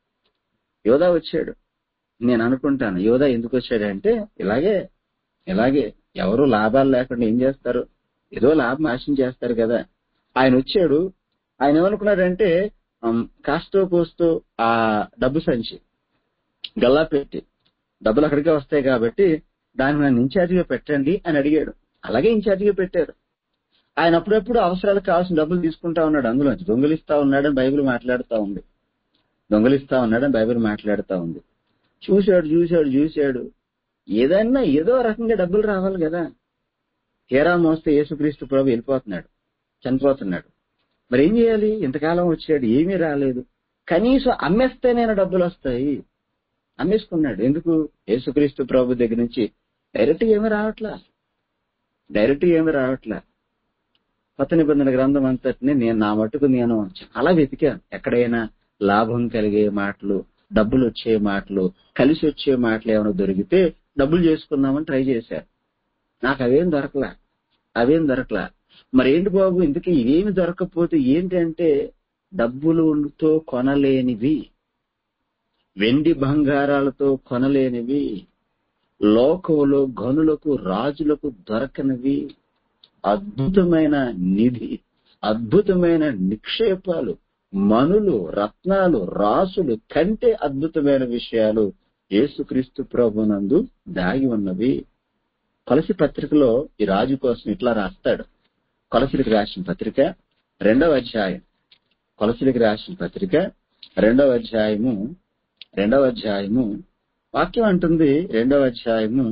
యోధా వచ్చాడు నేను అనుకుంటాను యోధా ఎందుకు వచ్చాడంటే ఇలాగే ఇలాగే ఎవరు లాభాలు లేకుండా ఏం చేస్తారు ఏదో లాభం ఆశం చేస్తారు కదా ఆయన వచ్చాడు ఆయన ఏమనుకున్నాడంటే ఉమ్, కాస్తో కోస్తో ఆ డబ్బు సంచి గల్లా పెట్టి డబ్బులు అక్కడికే వస్తాయి కాబట్టి దాన్ని నన్ను ఇన్ఛార్జిగా పెట్టండి అని అడిగాడు అలాగే ఇన్ఛార్జిగా పెట్టారు ఆయన అప్పుడప్పుడు అవసరాలకు కావాల్సిన డబ్బులు తీసుకుంటా ఉన్నాడు అందులోంచి దొంగిలిస్తా ఉన్నాడని బైబిల్ మాట్లాడుతా ఉంది దొంగలిస్తా ఉన్నాడని బైబిల్ మాట్లాడుతా ఉంది చూశాడు చూశాడు చూశాడు ఏదైనా ఏదో రకంగా డబ్బులు రావాలి కదా తీరా మోస్తే యేసుక్రీస్తు ప్రభు వెళ్ళిపోతున్నాడు చనిపోతున్నాడు మరి ఏం చేయాలి ఇంతకాలం వచ్చాడు ఏమీ రాలేదు కనీసం అమ్మేస్తే నేను డబ్బులు వస్తాయి అమ్మేసుకున్నాడు ఎందుకు యేసుక్రీస్తు ప్రభు దగ్గర నుంచి డైరెక్ట్ ఏమి రావట్లా డైరెక్ట్ ఏమి రావట్లా కొత్త నిబంధన గ్రంథం అంతటిని నేను నా మటుకు నేను చాలా వెతికాను ఎక్కడైనా లాభం కలిగే మాటలు డబ్బులు వచ్చే మాటలు కలిసి వచ్చే మాటలు ఏమైనా దొరికితే డబ్బులు చేసుకుందామని ట్రై చేశాను నాకు అవేం దొరకలా అవేం దొరకలా మరి ఏంటి బాబు ఇందుకే ఇవేమి దొరకకపోతే ఏంటంటే డబ్బులతో కొనలేనివి వెండి బంగారాలతో కొనలేనివి లోకంలో గనులకు రాజులకు దొరకనివి అద్భుతమైన నిధి అద్భుతమైన నిక్షేపాలు మనులు రత్నాలు రాసులు కంటే అద్భుతమైన విషయాలు యేసుక్రీస్తు ప్రభునందు దాగి ఉన్నవి కొలసి పత్రికలో ఈ రాజు కోసం ఇట్లా రాస్తాడు కొలసిలికి రాసిన పత్రిక రెండవ అధ్యాయం కొలసిలికి రాసిన పత్రిక రెండవ అధ్యాయము రెండవ అధ్యాయము వాక్యం అంటుంది రెండవ అధ్యాయము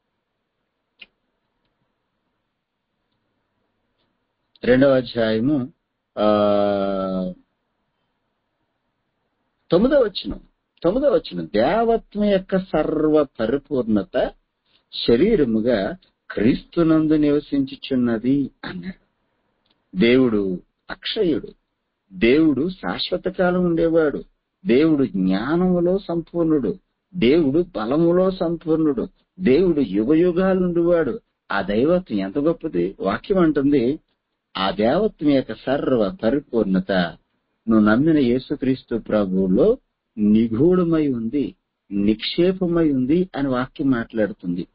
రెండవ అధ్యాయము ఆ తొమ్మిదవ వచనం తొమ్మిదవ వచనం దేవత్వం యొక్క సర్వ పరిపూర్ణత శరీరముగా క్రీస్తునందు నివసించుచున్నది అన్నాడు దేవుడు అక్షయుడు దేవుడు శాశ్వత కాలం ఉండేవాడు దేవుడు జ్ఞానములో సంపూర్ణుడు దేవుడు బలములో సంపూర్ణుడు దేవుడు యుగ యుగాలు ఉండేవాడు ఆ దైవత్వం ఎంత గొప్పది వాక్యం అంటుంది ఆ దేవత్వం యొక్క సర్వ పరిపూర్ణత నువ్వు నమ్మిన యేసుక్రీస్తు ప్రభువులో నిగూఢమై ఉంది నిక్షేపమై ఉంది అని వాక్యం మాట్లాడుతుంది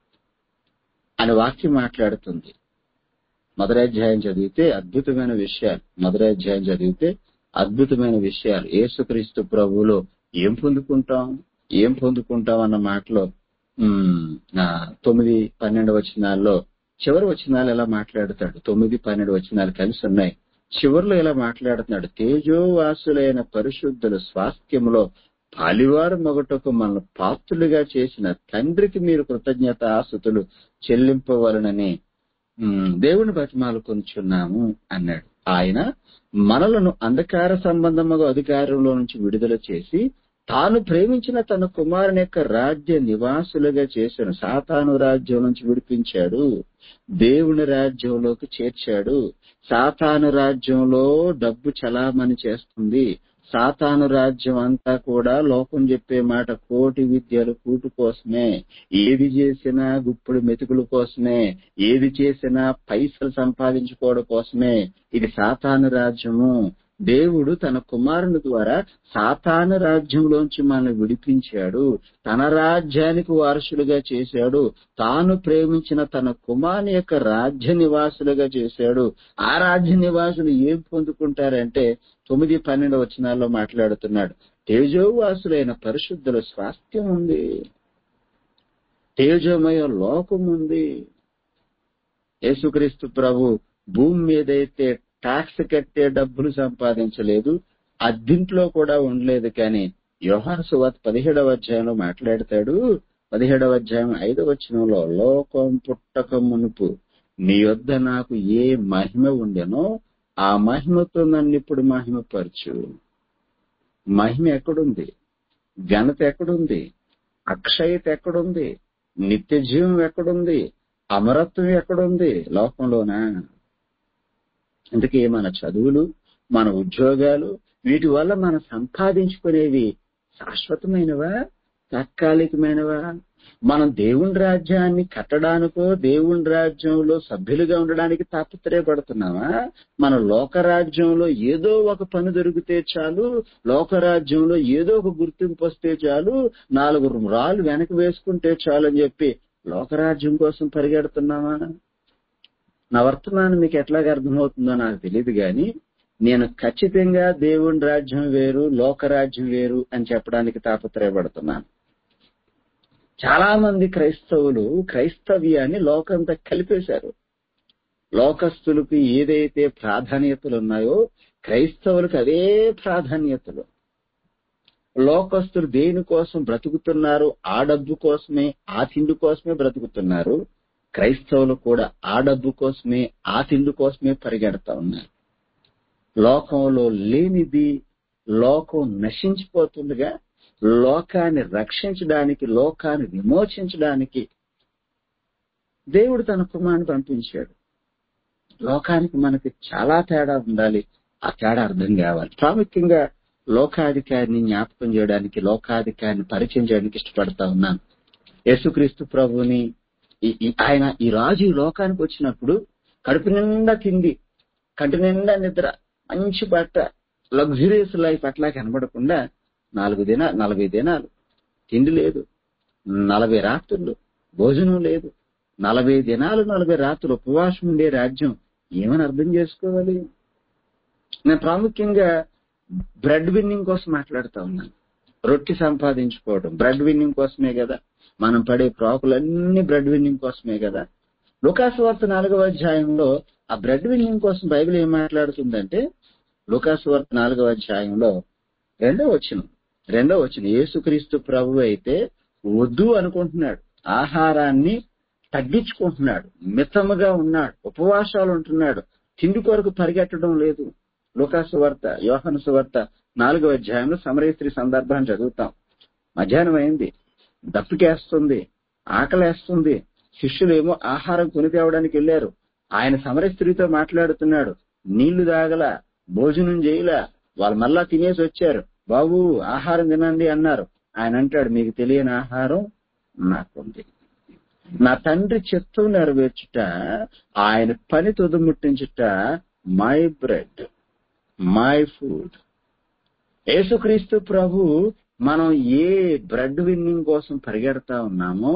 అని వాక్యం మాట్లాడుతుంది మొదటి అధ్యాయం చదివితే అద్భుతమైన విషయాలు మొదటి అధ్యాయం చదివితే అద్భుతమైన విషయాలు యేసుక్రీస్తు ప్రభువులో ఏం పొందుకుంటాం ఏం పొందుకుంటాం అన్న మాటలో ఉమ్, ఆ, తొమ్మిది పన్నెండు వచనాల్లో చివరి వచనాలు ఎలా మాట్లాడతాడు తొమ్మిది పన్నెండు వచనాలు కలిసి ఉన్నాయి చివరిలో ఎలా మాట్లాడుతున్నాడు తేజోవాసులైన పరిశుద్ధుల స్వాస్థ్యములో పాలివారు మొగటకు మన పాత్రులుగా చేసిన తండ్రికి మీరు కృతజ్ఞత ఆసుతులు చెల్లింపవలనని ఉమ్, దేవుని బతిమాలు కొంచున్నాము అన్నాడు ఆయన మనలను అంధకార సంబంధముగా అధికారంలో నుంచి విడుదల చేసి తాను ప్రేమించిన తన కుమారుని యొక్క రాజ్య నివాసులుగా చేసిన సాతాను రాజ్యం నుంచి విడిపించాడు దేవుని రాజ్యంలోకి చేర్చాడు సాతాను రాజ్యంలో డబ్బు చలామణి చేస్తుంది సాతాను రాజ్యం అంతా కూడా లోకం చెప్పే మాట కోటి విద్యలు కూటు కోసమే ఏది చేసినా గుప్పుడు మెతుకుల కోసమే ఏది చేసినా పైసలు సంపాదించుకోవడం కోసమే ఇది సాతాను రాజ్యము దేవుడు తన కుమారుని ద్వారా సాతాను రాజ్యంలోంచి మనల్ని విడిపించాడు తన రాజ్యానికి వారసులుగా చేశాడు తాను ప్రేమించిన తన కుమారుని యొక్క రాజ్య నివాసులుగా చేశాడు ఆ రాజ్య నివాసులు ఏం పొందుకుంటారంటే తొమ్మిది పన్నెండు వచనాల్లో మాట్లాడుతున్నాడు తేజోవాసులైన పరిశుద్ధుల స్వాస్థ్యం ఉంది తేజోమయ లోకం ఉంది యేసుక్రీస్తు ప్రభు భూమి మీదైతే ట్యాక్స్ కట్టే డబ్బులు సంపాదించలేదు అద్దింట్లో కూడా ఉండలేదు కానీ యోహాను సువార్త పదిహేడవ అధ్యాయంలో మాట్లాడతాడు పదిహేడవ అధ్యాయం ఐదవ వచనంలో లోకం పుట్టక మునుపు నీ యొద్ద నాకు ఏ మహిమ ఉండెనో ఆ మహిమతో నన్ను ఇప్పుడు మహిమపరచు మహిమ ఎక్కడుంది ఘనత ఎక్కడుంది అక్షయత ఎక్కడుంది నిత్య జీవం ఎక్కడుంది అమరత్వం ఎక్కడుంది లోకంలోనా అందుకే మన చదువులు మన ఉద్యోగాలు వీటి వల్ల మనం సంపాదించుకునేవి శాశ్వతమైనవా తాత్కాలికమైనవా మనం దేవుని రాజ్యాన్ని కట్టడానికో దేవుని రాజ్యంలో సభ్యులుగా ఉండడానికి తాపత్రయపడుతున్నామా మన లోక రాజ్యంలో ఏదో ఒక పని దొరికితే చాలు లోక రాజ్యంలో ఏదో ఒక గుర్తింపు వస్తే చాలు నాలుగు రాళ్ళు వెనక వేసుకుంటే చాలు అని చెప్పి లోకరాజ్యం కోసం పరిగెడుతున్నామా నా వర్తమానం మీకు ఎట్లాగా అర్థమవుతుందో నాకు తెలియదు కానీ నేను ఖచ్చితంగా దేవుని రాజ్యం వేరు లోకరాజ్యం వేరు అని చెప్పడానికి తాపత్రయపడుతున్నాను చాలా మంది క్రైస్తవులు క్రైస్తవ్యాన్ని లోకంతా కలిపేశారు లోకస్తులకు ఏదైతే ప్రాధాన్యతలు ఉన్నాయో క్రైస్తవులకు అదే ప్రాధాన్యతలు లోకస్తులు దేనికోసం బ్రతుకుతున్నారు ఆ డబ్బు కోసమే ఆ తిండి కోసమే బ్రతుకుతున్నారు క్రైస్తవులు కూడా ఆ డబ్బు కోసమే ఆ తిండి కోసమే పరిగెడతా ఉన్నారు లోకంలో లేనిది లోకం నశించిపోతుండగా లోకాన్ని రక్షించడానికి లోకాన్ని విమోచించడానికి దేవుడు తన కుమారుని పంపించాడు లోకానికి మనకి చాలా తేడా ఉండాలి ఆ తేడా అర్థం కావాలి ప్రాముఖ్యంగా లోకాధికారిని జ్ఞాపకం చేయడానికి లోకాధికారిని పరిచయం చేయడానికి ఇష్టపడతా ఉన్నాను యేసుక్రీస్తు ప్రభుని ఈ- ఈ- ఆయన ఈ రాజు ఈ లోకానికి వచ్చినప్పుడు కడుపు నిండా తిండి కంటి నిండా నిద్ర మంచి బట్ట లగ్జరియస్ లైఫ్ అట్లా కనబడకుండా నాలుగు దిన నలభై దినాలు తిండి లేదు నలభై రాత్రులు భోజనం లేదు నలభై దినాలు నలభై రాత్రులు ఉపవాసం ఉండే రాజ్యం ఏమని అర్థం చేసుకోవాలి నేను ప్రాముఖ్యంగా బ్రెడ్ విన్నింగ్ కోసం మాట్లాడుతా ఉన్నాను రొట్టి సంపాదించుకోవడం బ్రెడ్ విన్నింగ్ కోసమే కదా మనం పడే ప్రాకులన్నీ బ్రెడ్ విన్నింగ్ కోసమే కదా లుకాసు వార్త నాలుగవ అధ్యాయంలో ఆ బ్రెడ్ విన్నింగ్ కోసం బైబిల్ ఏం మాట్లాడుతుందంటే లుకాసు వార్త నాలుగవ అధ్యాయంలో రెండో వచ్చిన రెండో వచ్చిన యేసుక్రీస్తు ప్రభు అయితే వద్దు అనుకుంటున్నాడు ఆహారాన్ని తగ్గించుకుంటున్నాడు మితముగా ఉన్నాడు ఉపవాసాలు ఉంటున్నాడు తిండి కొరకు పరిగెట్టడం లేదు లుకాసు వార్త యోహాను సువార్త నాలుగవ అధ్యాయంలో సమరేస్త్రి సందర్భాన్ని చదువుతాం మధ్యాహ్నం అయింది దప్పికేస్తుంది ఆకలేస్తుంది శిష్యులేమో ఆహారం కొని తేవడానికి వెళ్ళారు ఆయన సమర స్త్రీతో మాట్లాడుతున్నాడు నీళ్లు తాగల భోజనం చేయలా వాళ్ళు మళ్ళా తినేసి వచ్చారు బాబు ఆహారం తినండి అన్నారు ఆయన అంటాడు మీకు తెలియని ఆహారం నాకుంది నా తండ్రి చిత్తం నెరవేర్చుట ఆయన పని తుదముట్టించుట మై బ్రెడ్ మై ఫుడ్ యేసుక్రీస్తు ప్రభు మనం ఏ బ్రెడ్ విన్నింగ్ కోసం పరిగెడతా ఉన్నామో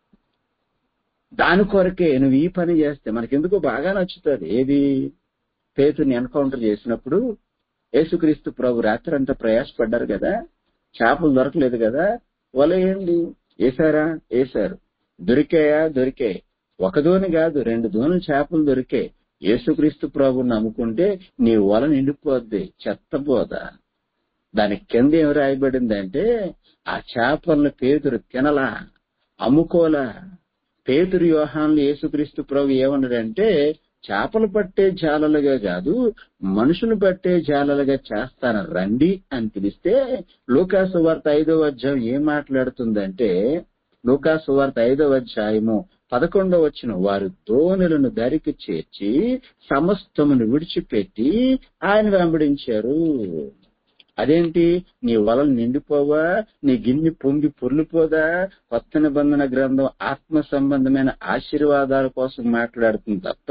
దాని కొరకే నువ్వు ఈ పని చేస్తే మనకెందుకో బాగా నచ్చుతుంది ఏది పేతుని ఎన్కౌంటర్ చేసినప్పుడు యేసుక్రీస్తు ప్రభు రాత్రి అంతా ప్రయాసపడ్డారు కదా చేపలు దొరకలేదు కదా వలయండి వేసారా వేశారు దొరికాయా దొరికాయి ఒక దోని కాదు రెండు దోనులు చేపలు దొరికాయి యేసుక్రీస్తు ప్రభుని నమ్ముకుంటే నీ వల నిండిపోద్ది చెత్తపోదా దాని కింద ఏం రాయబడిందంటే ఆ చేపలను పేతురు తినలా అమ్ముకోలా పేతురు యోహాన్లు యేసుక్రీస్తు ప్రభు ఏమన్నాడంటే చేపలు పట్టే జాలలుగా కాదు మనుషులు పట్టే జాలలుగా చేస్తాను రండి అని పిలిస్తే లూకాసు వార్త ఐదవ అధ్యాయం ఏం మాట్లాడుతుందంటే లూకాసు వార్త ఐదవ అధ్యాయము పదకొండవ వచ్చిన వారు దోణులను దరికి చేర్చి సమస్తమును విడిచిపెట్టి ఆయన వెంబడించారు అదేంటి నీ వలలు నిండిపోవా నీ గిన్నె పొంగి పొర్లిపోదా కొత్త నిబంధన గ్రంథం ఆత్మ సంబంధమైన ఆశీర్వాదాల కోసం మాట్లాడుతుంది తప్ప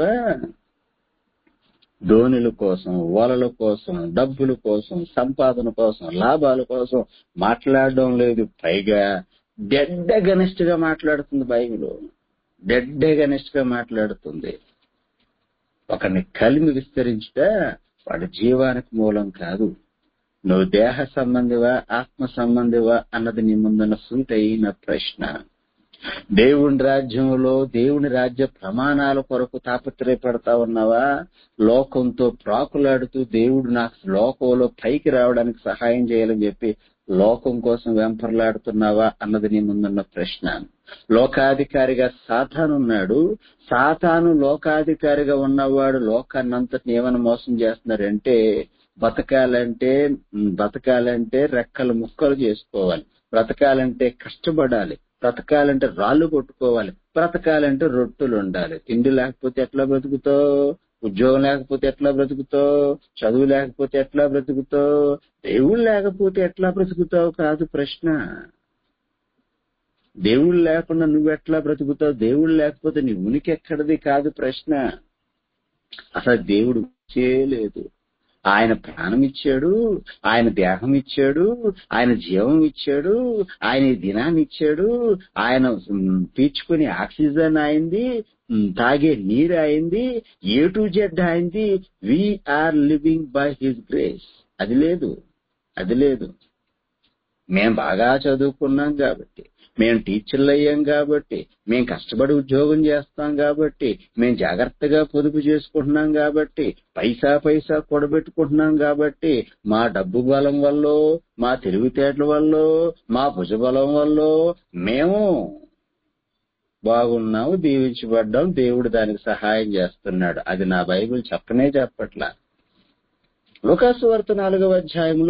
ధోనిల కోసం వలల కోసం డబ్బుల కోసం సంపాదన కోసం లాభాల కోసం మాట్లాడడం లేదు పైగా డెడ్ గనిష్ట్ గా మాట్లాడుతుంది బైబిల్ డెడ్ గనిష్ట్ గా మాట్లాడుతుంది ఒకరిని కలిమి విస్తరించుట వాడి జీవానికి మూలం కాదు నువ్వు దేహ సంబంధివా ఆత్మ సంబంధివా అన్నది నీ ముందున్న సూటైన ప్రశ్న దేవుని రాజ్యంలో దేవుని రాజ్య ప్రమాణాల కొరకు తాపత్రయపడతా ఉన్నావా లోకంతో ప్రాకులాడుతూ దేవుడు నాకు లోకంలో పైకి రావడానికి సహాయం చేయాలని చెప్పి లోకం కోసం వెంపర్లాడుతున్నావా అన్నది నీ ముందున్న ప్రశ్న లోకాధికారిగా సాతాను ఉన్నాడు సాతాను లోకాధికారిగా ఉన్నవాడు లోకాన్నంతటిని ఏమైనా మోసం చేస్తున్నారంటే బతకాలంటే బతకాలంటే రెక్కలు ముక్కలు చేసుకోవాలి బ్రతకాలంటే కష్టపడాలి బ్రతకాలంటే రాళ్ళు కొట్టుకోవాలి బ్రతకాలంటే రొట్టులు ఉండాలి తిండి లేకపోతే ఎట్లా బ్రతుకుతావు ఉద్యోగం లేకపోతే ఎట్లా బ్రతుకుతావు చదువు లేకపోతే ఎట్లా బ్రతుకుతావు దేవుడు లేకపోతే ఎట్లా బ్రతుకుతావు కాదు ప్రశ్న దేవుడు లేకుండా నువ్వు ఎట్లా బ్రతుకుతావు దేవుడు లేకపోతే నీ ఉనికి ఎక్కడది కాదు ప్రశ్న అసలు దేవుడు చేయలేదు ఆయన ప్రాణం ఇచ్చాడు ఆయన దేహం ఇచ్చాడు ఆయన జీవం ఇచ్చాడు ఆయన ఈ దినాన్ని ఇచ్చాడు ఆయన పీల్చుకునే ఆక్సిజన్ అయింది తాగే నీరు అయింది ఏ టు జెడ్ అయింది we are living by his grace అది లేదు అది లేదు మేం బాగా చదువుకున్నాం కాబట్టి మేము టీచర్లు అయ్యాం కాబట్టి మేము కష్టపడి ఉద్యోగం చేస్తాం కాబట్టి మేము జాగ్రత్తగా పొదుపు చేసుకుంటున్నాం కాబట్టి పైసా పైసా కూడబెట్టుకుంటున్నాం కాబట్టి మా డబ్బు బలం వల్ల మా తెలివితేటల వల్ల మా భుజబలం వల్ల మేము బాగున్నాము దీవించబడ్డాం దేవుడు దానికి సహాయం చేస్తున్నాడు అది నా బైబిల్ చెప్పనే చెప్పట్లా లోకాసు వార్త నాలుగవ అధ్యాయంలో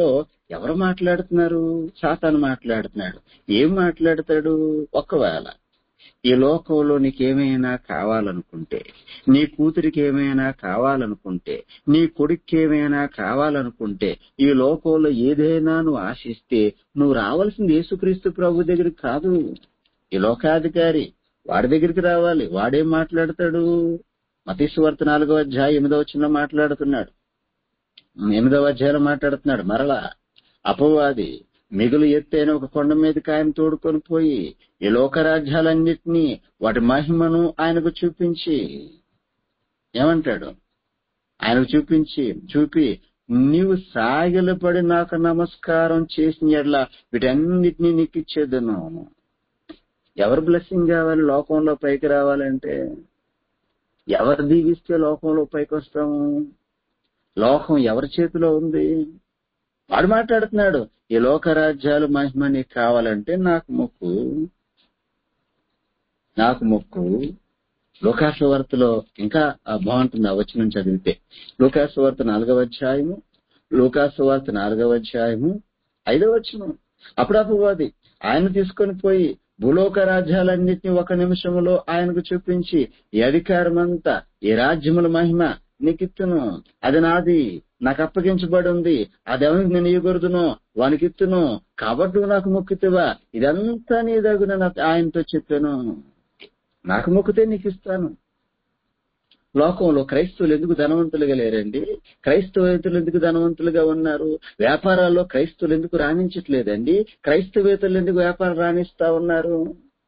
ఎవరు మాట్లాడుతున్నారు సాతాను మాట్లాడుతున్నాడు ఏం మాట్లాడతాడు ఒకవేళ ఈ లోకంలో నీకేమైనా కావాలనుకుంటే నీ కూతురికి ఏమైనా కావాలనుకుంటే నీ కొడుక్కి ఏమైనా కావాలనుకుంటే ఈ లోకంలో ఏదైనా నువ్వు ఆశిస్తే నువ్వు రావాల్సింది యేసుక్రీస్తు ప్రభు దగ్గరికి కాదు ఈ లోకాధికారి వాడి దగ్గరికి రావాలి వాడేం మాట్లాడతాడు మతీశ్వర్త నాలుగో అధ్యాయం ఎనిమిదవ చిన్న మాట్లాడుతున్నాడు ఎనిమిదవ అధ్యాయంలో మాట్లాడుతున్నాడు మరలా అపవాది మిగులు ఎత్తైన ఒక కొండ మీదకి ఆయన తోడుకొని పోయి ఈ లోకరాజ్యాలన్నిటినీ వాటి మహిమను ఆయనకు చూపించి ఏమంటాడు ఆయనకు చూపించి చూపి నీవు సాగిలపడి నాకు నమస్కారం చేసిన ఎడ్ల వీటన్నిటినీ నీకు ఇచ్చేదను ఎవరు బ్లెస్సింగ్ కావాలి లోకంలో పైకి రావాలంటే ఎవరు దీవిస్తే లోకంలో పైకి వస్తాము లోకం ఎవరి చేతిలో ఉంది వాడు మాట్లాడుతున్నాడు ఈ లోకరాజ్యాలు మహిమ నీకు కావాలంటే నాకు మొక్కు నాకు మొక్కు లోకాసువార్తలో ఇంకా బాగుంటుంది ఆ వచనం చదివితే లోకాసువార్త నాలుగవ అధ్యాయము లోకాసువార్త నాలుగవ అధ్యాయము ఐదవ వచనం అప్పుడు అపవాది ఆయన తీసుకొని పోయి భూలోక రాజ్యాలన్నింటినీ ఒక నిమిషంలో ఆయనకు చూపించి ఈ అధికారం అంతా ఈ రాజ్యముల మహిమ నీకిత్తును అది నాది నాకు అప్పగించబడి ఉంది అది ఎవరికి నేను ఇవ్వకూడదును వానికిత్తును కాబట్టి నువ్వు నాకు మొక్కుతావా ఇదంతా నీ దగ్గర ఆయనతో చెప్పాను నాకు మొక్కితే నీకు ఇస్తాను లోకంలో క్రైస్తవులు ఎందుకు ధనవంతులుగా లేరండి క్రైస్తవేతలు ఎందుకు ధనవంతులుగా ఉన్నారు వ్యాపారాల్లో క్రైస్తవులు ఎందుకు రాణించట్లేదండి క్రైస్తవేతలు ఎందుకు వ్యాపారం రాణిస్తా ఉన్నారు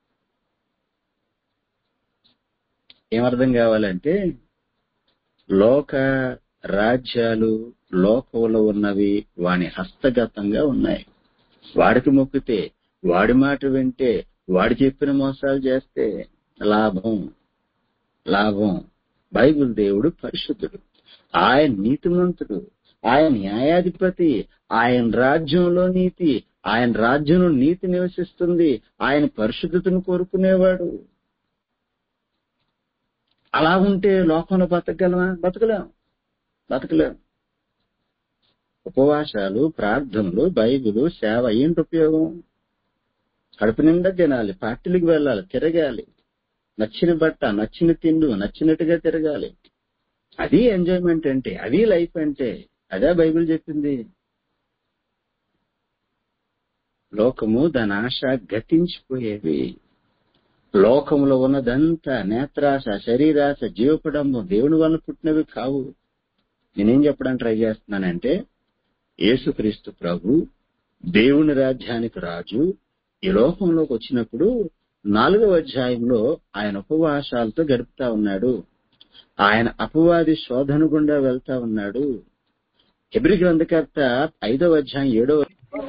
ఏమర్థం కావాలంటే లోక రాజ్యాలు లోకంలో ఉన్నవి వాని హస్తగతంగా ఉన్నాయి వాడికి మొక్కితే వాడి మాట వింటే వాడి చెప్పిన మోసాలు చేస్తే లాభం లాభం బైబిల్ దేవుడు పరిశుద్ధుడు ఆయన నీతిమంతుడు ఆయన న్యాయాధిపతి ఆయన రాజ్యంలో నీతి ఆయన రాజ్యంలో నీతి నివసిస్తుంది ఆయన పరిశుద్ధతను కోరుకునేవాడు అలా ఉంటే లోకంలో బతకగలమా బతకలేం బతకలేం ఉపవాసాలు ప్రార్థనలు బైబిల్ సేవ ఏంటి ఉపయోగం కడుపు నిండా తినాలి పార్టీలకు వెళ్ళాలి తిరగాలి నచ్చిన బట్ట నచ్చిన తిండు నచ్చినట్టుగా తిరగాలి అది ఎంజాయ్మెంట్ అంటే అది లైఫ్ అంటే అదే బైబిల్ చెప్పింది లోకము దాని ఆశ గతించిపోయేవి లోకంలో ఉన్నదంతా నేత్రాశ శరీరాశ జీవపడంబం దేవుని వల్ల పుట్టినవి కావు నేనేం చెప్పడానికి ట్రై చేస్తున్నానంటే యేసుక్రీస్తు ప్రభు దేవుని రాజ్యానికి రాజు ఈ లోకంలోకి వచ్చినప్పుడు నాలుగవ అధ్యాయంలో ఆయన ఉపవాసాలతో గడుపుతా ఉన్నాడు ఆయన అపవాది శోధన గుండా వెళ్తా ఉన్నాడు ఎబ్రి గ్రంథకర్త ఐదవ అధ్యాయం ఏడవ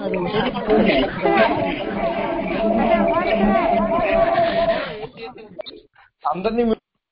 అందరినీ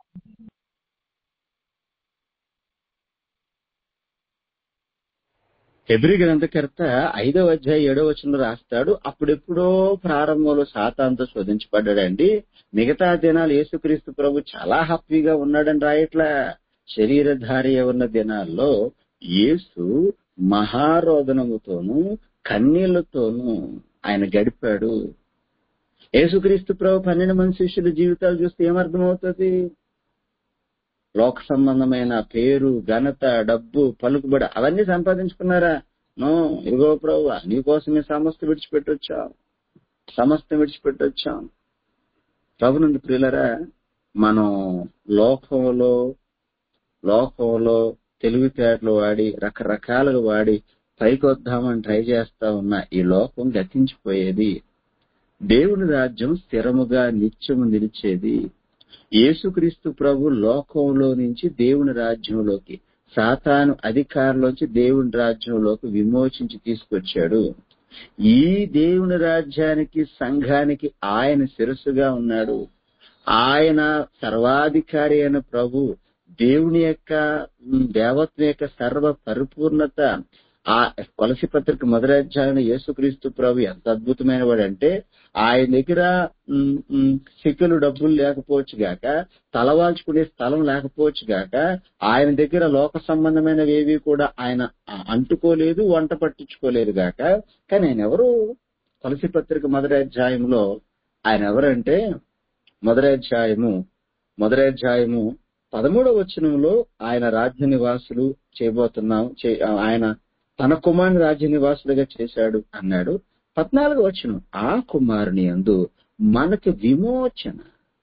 ఎబ్రి గ్రంథకర్త ఐదవ అధ్యాయం ఏడవ వచనంలో రాస్తాడు అప్పుడెప్పుడో ప్రారంభంలో సాతాంతో శోధించబడ్డాడండి మిగతా దినాలు యేసుక్రీస్తు ప్రభు చాలా హ్యాపీగా ఉన్నాడని రాయట్లా శరీరధారి ఉన్న దినాల్లో యేసు మహారోదనముతోనూ కన్నీళ్లతోనూ ఆయన గడిపాడు యేసుక్రీస్తు ప్రభు పన్నెండు మంది శిష్యుల జీవితాలు చూస్తే ఏమర్థమవుతుంది లోక సంబంధమైన పేరు ఘనత డబ్బు పలుకుబడి అవన్నీ సంపాదించుకున్నారా నో ఇగో ప్రభు నీకోసమే సమస్త విడిచిపెట్టొచ్చాం సమస్త విడిచిపెట్టొచ్చాం ప్రభు నుండి ప్రియులరా మనం లోకంలో లోకంలో తెలివితేటలు వాడి రకరకాలుగా వాడి పైకి వద్దామని ట్రై చేస్తా ఉన్న ఈ లోకం గతించిపోయేది దేవుని రాజ్యం స్థిరముగా నిత్యము నిలిచేది యేసుక్రీస్తు ప్రభు లోకంలో నుంచి దేవుని రాజ్యంలోకి సాతాను అధికారంలోంచి దేవుని రాజ్యంలోకి విమోచించి తీసుకొచ్చాడు ఈ దేవుని రాజ్యానికి సంఘానికి ఆయన శిరస్సుగా ఉన్నాడు ఆయన సర్వాధికారి అయిన ప్రభు దేవుని యొక్క దేవత్వం యొక్క సర్వ పరిపూర్ణత ఆ కొలసి పత్రిక మొదటి అధ్యాయంలో యేసుక్రీస్తు ప్రభు ఎంత అద్భుతమైన వాడంటే ఆయన దగ్గర ఉమ్, ఉమ్, సిక్కులు డబ్బులు లేకపోవచ్చు గాక తలవాల్చుకునే స్థలం లేకపోవచ్చు గాక ఆయన దగ్గర లోక సంబంధమైనవి ఏవి కూడా ఆయన ఆ, అంటుకోలేదు వంట పట్టించుకోలేదు గాక కానీ ఆయన ఎవరు తులసి పత్రిక మొదటి అధ్యాయంలో ఆయన ఎవరంటే మొదటి అధ్యాయము మొదటి అధ్యాయము పదమూడవ వచనంలో ఆయన రాజ్య నివాసులు చేయబోతున్నాం చే- ఆయన తన కుమారుని రాజ్య నివాసులుగా చేశాడు అన్నాడు పద్నాలుగు వచనం ఆ కుమారుని అందు మనకు విమోచన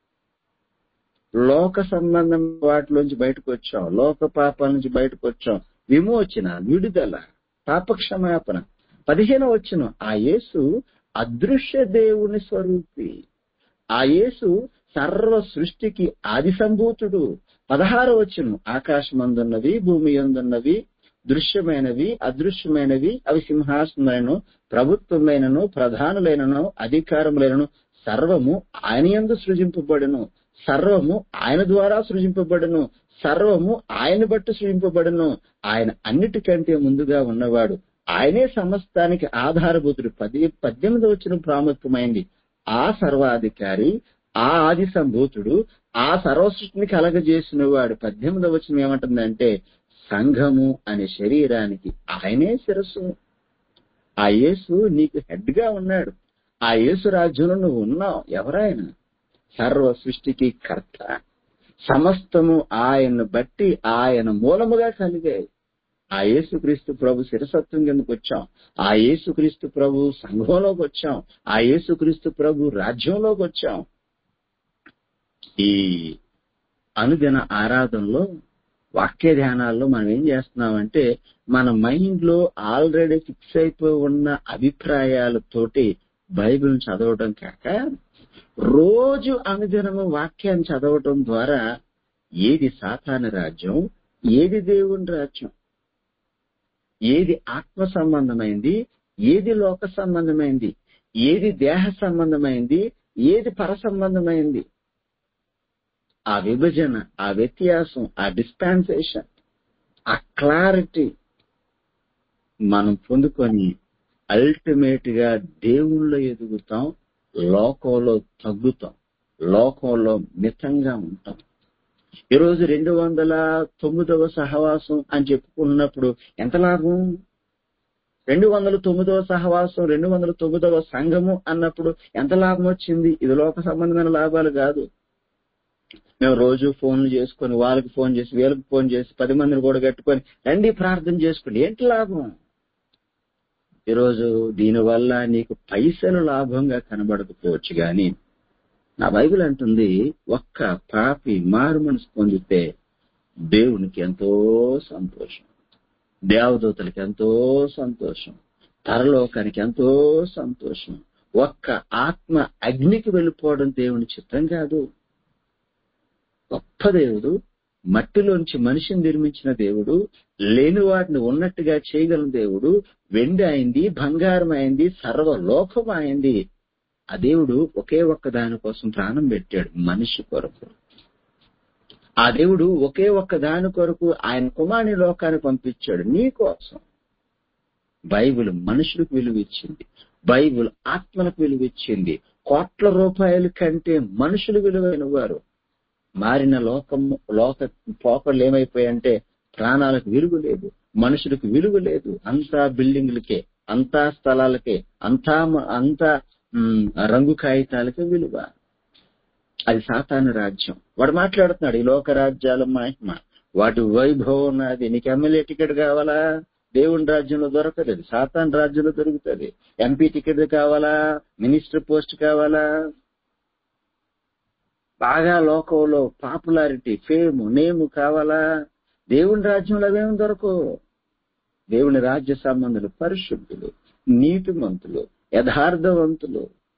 లోక సంబంధం వాటిలోంచి బయటకు వచ్చాం లోక పాపాల నుంచి బయటకు వచ్చాం విమోచన విడుదల పాపక్షమాపణ పదిహేను వచ్చిన ఆ యేసు అదృశ్య దేవుని స్వరూపి ఆ యేసు సర్వ సృష్టికి ఆది సంభూతుడు పదహారు వచ్చును ఆకాశమందున్నవి భూమి అందున్నవి దృశ్యమైనవి అదృశ్యమైనవి అవి సింహాసనమైనను ప్రభుత్వమైనను ప్రధానులైనను అధికారములైనను సర్వము ఆయన యందు సృజింపబడును సర్వము ఆయన ద్వారా సృజింపబడును సర్వము ఆయన బట్టి సృజింపబడును ఆయన అన్నిటికంటే ముందుగా ఉన్నవాడు ఆయనే సమస్తానికి ఆధారభూతుడు పది పద్దెనిమిది వచ్చిన ప్రాముఖ్యమైంది ఆ సర్వాధికారి ఆ ఆది సంభూతుడు ఆ సర్వసృష్టిని కలగజేసిన వాడు పద్దెనిమిది వచ్చిన ఏమంటుందంటే సంఘము అనే శరీరానికి ఆయనే శిరస్సు ఆ యేసు నీకు హెడ్ గా ఉన్నాడు ఆ యేసు రాజ్యంలో నువ్వు ఉన్నావు ఎవరాయన సర్వ సృష్టికి కర్త సమస్తము ఆయన్ను బట్టి ఆయన మూలముగా కలిగాయి ఆ యేసుక్రీస్తు ప్రభు శిరసత్వం కిందకు వచ్చాం ఆ యేసుక్రీస్తు ప్రభు సంఘంలోకి వచ్చాం ఆ యేసుక్రీస్తు ప్రభు రాజ్యంలోకి వచ్చాం ఈ అనుదిన ఆరాధనలో వాక్య ధ్యానాల్లో మనం ఏం చేస్తున్నామంటే మన మైండ్ లో ఆల్రెడీ ఫిక్స్ అయిపోయి ఉన్న అభిప్రాయాలతోటి బైబిల్ చదవడం కాక రోజు అనుదినము వాక్యాన్ని చదవటం ద్వారా ఏది సాతాన రాజ్యం ఏది దేవుని రాజ్యం ఏది ఆత్మ సంబంధమైంది ఏది లోక సంబంధమైంది ఏది దేహ సంబంధమైంది ఏది పర సంబంధమైంది ఆ విభజన ఆ వ్యత్యాసం ఆ డిస్పాన్సేషన్ ఆ క్లారిటీ మనం పొందుకొని అల్టిమేట్ గా దేవుళ్ళో ఎదుగుతాం లోకంలో తగ్గుతాం లోకంలో మితంగా ఉంటాం ఈరోజు రెండు వందల తొమ్మిదవ సహవాసం అని చెప్పుకున్నప్పుడు ఎంత లాభం రెండు వందల తొమ్మిదవ సహవాసం రెండు వందల తొమ్మిదవ సంఘము అన్నప్పుడు ఎంత లాభం వచ్చింది ఇది లోక సంబంధమైన లాభాలు కాదు మేము రోజు ఫోన్లు చేసుకొని వాళ్ళకి ఫోన్ చేసి వీళ్ళకి ఫోన్ చేసి పది మందిని కూడా కట్టుకొని రండి ప్రార్థన చేసుకోండి ఏంటి లాభం ఈరోజు దీనివల్ల నీకు పైసలు లాభంగా కనబడకపోవచ్చు గాని నా బైబిల్ అంటుంది ఒక్క పాపి మారు మనసు పొందితే దేవునికి ఎంతో సంతోషం దేవదూతలకి ఎంతో సంతోషం పరలోకానికి ఎంతో సంతోషం ఒక్క ఆత్మ అగ్నికి వెళ్ళిపోవడం దేవుని చిత్తం కాదు గొప్ప దేవుడు మట్టిలోంచి మనిషిని నిర్మించిన దేవుడు లేని వాటిని ఉన్నట్టుగా చేయగల దేవుడు వెండి అయింది బంగారం అయింది సర్వలోకం అయింది ఆ దేవుడు ఒకే ఒక్క దాని కోసం ప్రాణం పెట్టాడు మనిషి కొరకు ఆ దేవుడు ఒకే ఒక్క దాని కొరకు ఆయన కుమారుని లోకాన్ని పంపించాడు నీ కోసం బైబిల్ మనుషులకు విలువ ఇచ్చింది బైబిల్ ఆత్మలకు విలువ ఇచ్చింది కోట్ల రూపాయల కంటే మనుషులు విలువైన వారు మారిన లోకము లోక పోకళ్ళు ఏమైపోయాయంటే ప్రాణాలకు విలువ లేదు మనుషులకు విలువ లేదు అంతా బిల్డింగ్లకే అంతా స్థలాలకే అంతా అంతా ఉమ్, రంగు కాగితాలకే విలువ అది సాతాను రాజ్యం వాడు మాట్లాడుతున్నాడు ఈ లోక రాజ్యాల మహిమ వాటి వైభవం నాది నీకు ఎమ్మెల్యే టికెట్ కావాలా దేవుని రాజ్యంలో దొరకదు అది సాతాన్ రాజ్యంలో దొరుకుతుంది ఎంపీ టికెట్ కావాలా మినిస్టర్ పోస్ట్ కావాలా బాగా లోకంలో పాపులారిటీ ఫేమ్ నేమ్ కావాలా దేవుని రాజ్యంలో అవేమి దొరకవు దేవుని రాజ్య సంబంధులు పరిశుద్ధులు నీతిమంతులు యథార్థవంతులు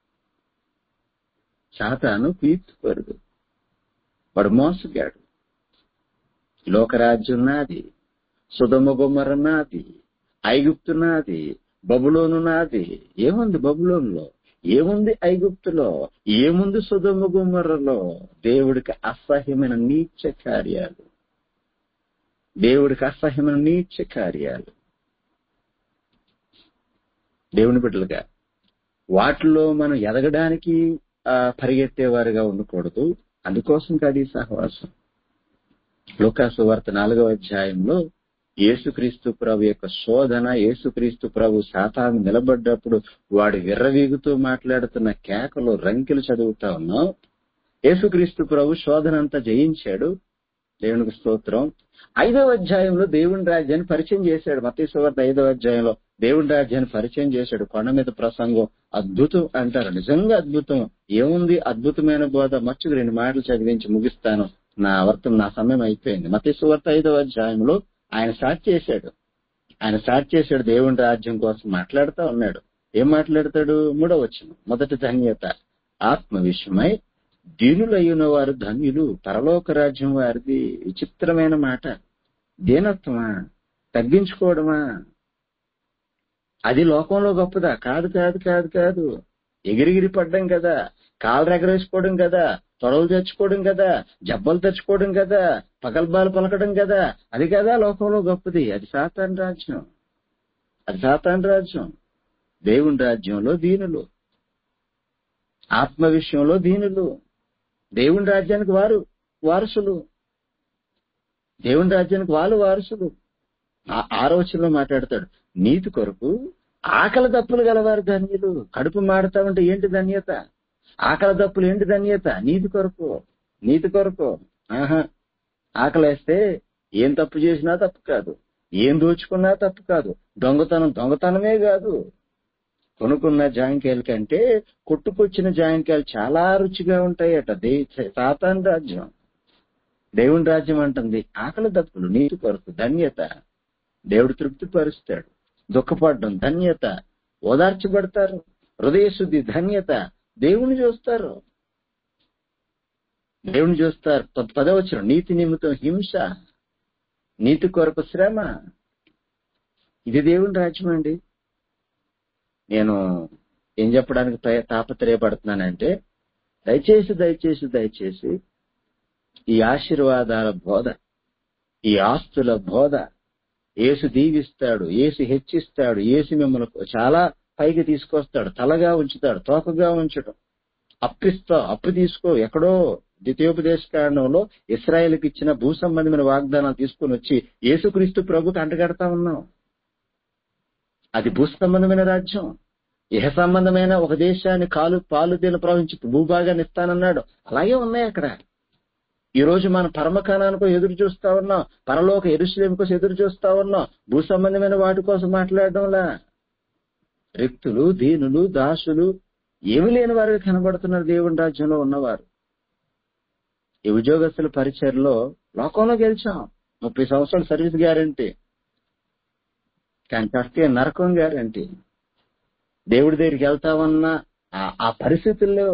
శాతాను కీర్తిపరుడు వాడు మోసగాడు లోకరాజ్యం నాది సుధమ గుమ్మర నాది ఐగుప్తు నాది బబులోను నాది ఏముంది బబులోనులో ఏముంది ఐగుప్తులో ఏముంది సుధమ గుమ్మరలో దేవుడికి అసహ్యమైన నీచ కార్యాలు దేవుడికి అసహ్యమైన నీచ కార్యాలు దేవుని బిడ్డలుగా వాటిలో మనం ఎదగడానికి ఆ, పరిగెత్తేవారుగా ఉండకూడదు అందుకోసం కాదు ఈ సహవాసం లోకాసు వార్త నాలుగవ అధ్యాయంలో యేసుక్రీస్తు ప్రభు యొక్క శోధన యేసుక్రీస్తు ప్రభు శాతాన్ని నిలబడ్డప్పుడు వాడు విర్రవీగుతూ మాట్లాడుతున్న కేకలు రంకెలు చదువుతా ఉన్నాం యేసుక్రీస్తు ప్రభు శోధన అంతా జయించాడు దేవునికి స్తోత్రం ఐదవ అధ్యాయంలో దేవుని రాజ్యాన్ని పరిచయం చేశాడు మతీశ్వార్త ఐదవ అధ్యాయంలో దేవుని రాజ్యాన్ని పరిచయం చేశాడు కొండ మీద ప్రసంగం అద్భుతం అంటారు నిజంగా అద్భుతం ఏముంది అద్భుతమైన బోధ మచ్చుకు రెండు మాటలు చదివించి ముగిస్తాను నా వర్తం నా సమయం అయిపోయింది మతీశ్వార్త ఐదవ అధ్యాయంలో ఆయన స్టార్ట్ చేశాడు ఆయన స్టార్ట్ చేశాడు దేవుని రాజ్యం కోసం మాట్లాడుతూ ఉన్నాడు ఏం మాట్లాడతాడు మూడవ వచ్చిన మొదటి ధన్యత ఆత్మ విషయమై దీనులయ్యున్న వారు ధన్యులు పరలోక రాజ్యం వారిది విచిత్రమైన మాట దీనత్వమా తగ్గించుకోవడమా అది లోకంలో గొప్పదా కాదు కాదు కాదు కాదు ఎగిరిగిరి పడ్డం కదా కాళ్ళు ఎగరేసుకోవడం కదా తొడవలు తెచ్చుకోవడం కదా జబ్బలు తెచ్చుకోవడం కదా పగల్బాలు పలకడం కదా అది కదా లోకంలో గొప్పది అది సాతాన్ రాజ్యం అది సాతాన్ రాజ్యం దేవుని రాజ్యంలో దీనులు ఆత్మ విషయంలో దీనులు దేవుని రాజ్యానికి వారు వారసులు దేవుని రాజ్యానికి వాళ్ళు వారసులు ఆ- ఆరోచనలో మాట్లాడతాడు నీతి కొరకు ఆకలి దప్పులు గలవారు ధన్యులు కడుపు మాడుతా ఉంటే ఏంటి ధన్యత ఆకలి దప్పులు ఏంటి ధన్యత నీతి కొరకు నీతి కొరకు ఆహా ఆకలేస్తే ఏం తప్పు చేసినా తప్పు కాదు ఏం దోచుకున్నా తప్పు కాదు దొంగతనం దొంగతనమే కాదు కొనుక్కున్న జాంకాయల కంటే కొట్టుకొచ్చిన జాంకాయలు చాలా రుచిగా ఉంటాయట దే సాతాన్ రాజ్యం దేవుని రాజ్యం అంటుంది ఆకలి దప్పులు నీతి కొరకు ధన్యత దేవుడు తృప్తి పరుస్తాడు దుఃఖపడడం ధన్యత ఓదార్చబడతారు హృదయశుద్ధి ధన్యత దేవుని చూస్తారు దేవుని చూస్తారు పద- పదవచనం నీతి నిమిత్తం హింస నీతి కొరకు శ్రమ ఇది దేవుని రాజ్యం అండి నేను ఏం చెప్పడానికి ప్రయ- తాపత్రయపడుతున్నానంటే దయచేసి దయచేసి దయచేసి ఈ ఆశీర్వాదాల బోధ ఈ ఆస్తుల బోధ ఏసు దీవిస్తాడు ఏసు హెచ్చిస్తాడు ఏసు మిమ్మల్ని చాలా పైకి తీసుకొస్తాడు తలగా ఉంచుతాడు తోకగా ఉంచడం అప్పిస్తా అప్పు తీసుకో ఎక్కడో ద్వితీయోపదేశ కారణంలో ఇస్రాయేల్కి ఇచ్చిన భూ సంబంధమైన వాగ్దానాలు తీసుకొని వచ్చి యేసుక్రీస్తు ప్రభుకి అంటగడతా ఉన్నాం అది భూ సంబంధమైన రాజ్యం ఇహ సంబంధమైన ఒక దేశాన్ని కాలు పాలు తేలు ప్రవహించి భూభాగాన్ని ఇస్తానన్నాడు అలాగే ఉన్నాయి అక్కడ ఈ రోజు మనం పరమకాణానికి ఎదురు చూస్తా ఉన్నాం పరలోక ఎరుశ్లేం కోసం ఎదురు చూస్తా ఉన్నాం భూ సంబంధమైన వాటి కోసం మాట్లాడడంలా రిక్తులు దీనులు దాసులు ఏమి లేని వారు కనబడుతున్నారు దేవుని రాజ్యంలో ఉన్నవారు ఈ ఉద్యోగస్తుల పరిచయలో లోకంలో గెలిచాం ముప్పై సంవత్సరాల సర్వీస్ గ్యారంటీ కానీ చస్తే నరకం గ్యారంటీ దేవుడి దగ్గరికి వెళ్తామన్నా ఆ- ఆ పరిస్థితుల్లో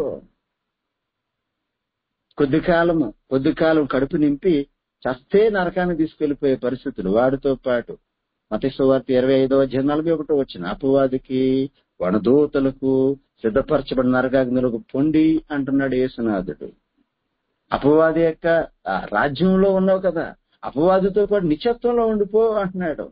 కొద్ది కాలము కొద్ది కాలం కడుపు నింపి చస్తే నరకానికి తీసుకెళ్లిపోయే పరిస్థితులు వాడితో పాటు మత సువార్త ఇరవై ఐదవ అధ్యాయం నలభై ఒకటో వచ్చిన అపవాదికి వనదూతలకు సిద్ధపరచబడిన నరకాగ్నులకు పొండి అంటున్నాడు యేసునాథుడు అపవాది యొక్క ఆ, రాజ్యంలో ఉన్నావు కదా అపవాదితో పాటు నిత్యత్వంలో ఉండిపో అంటున్నాడు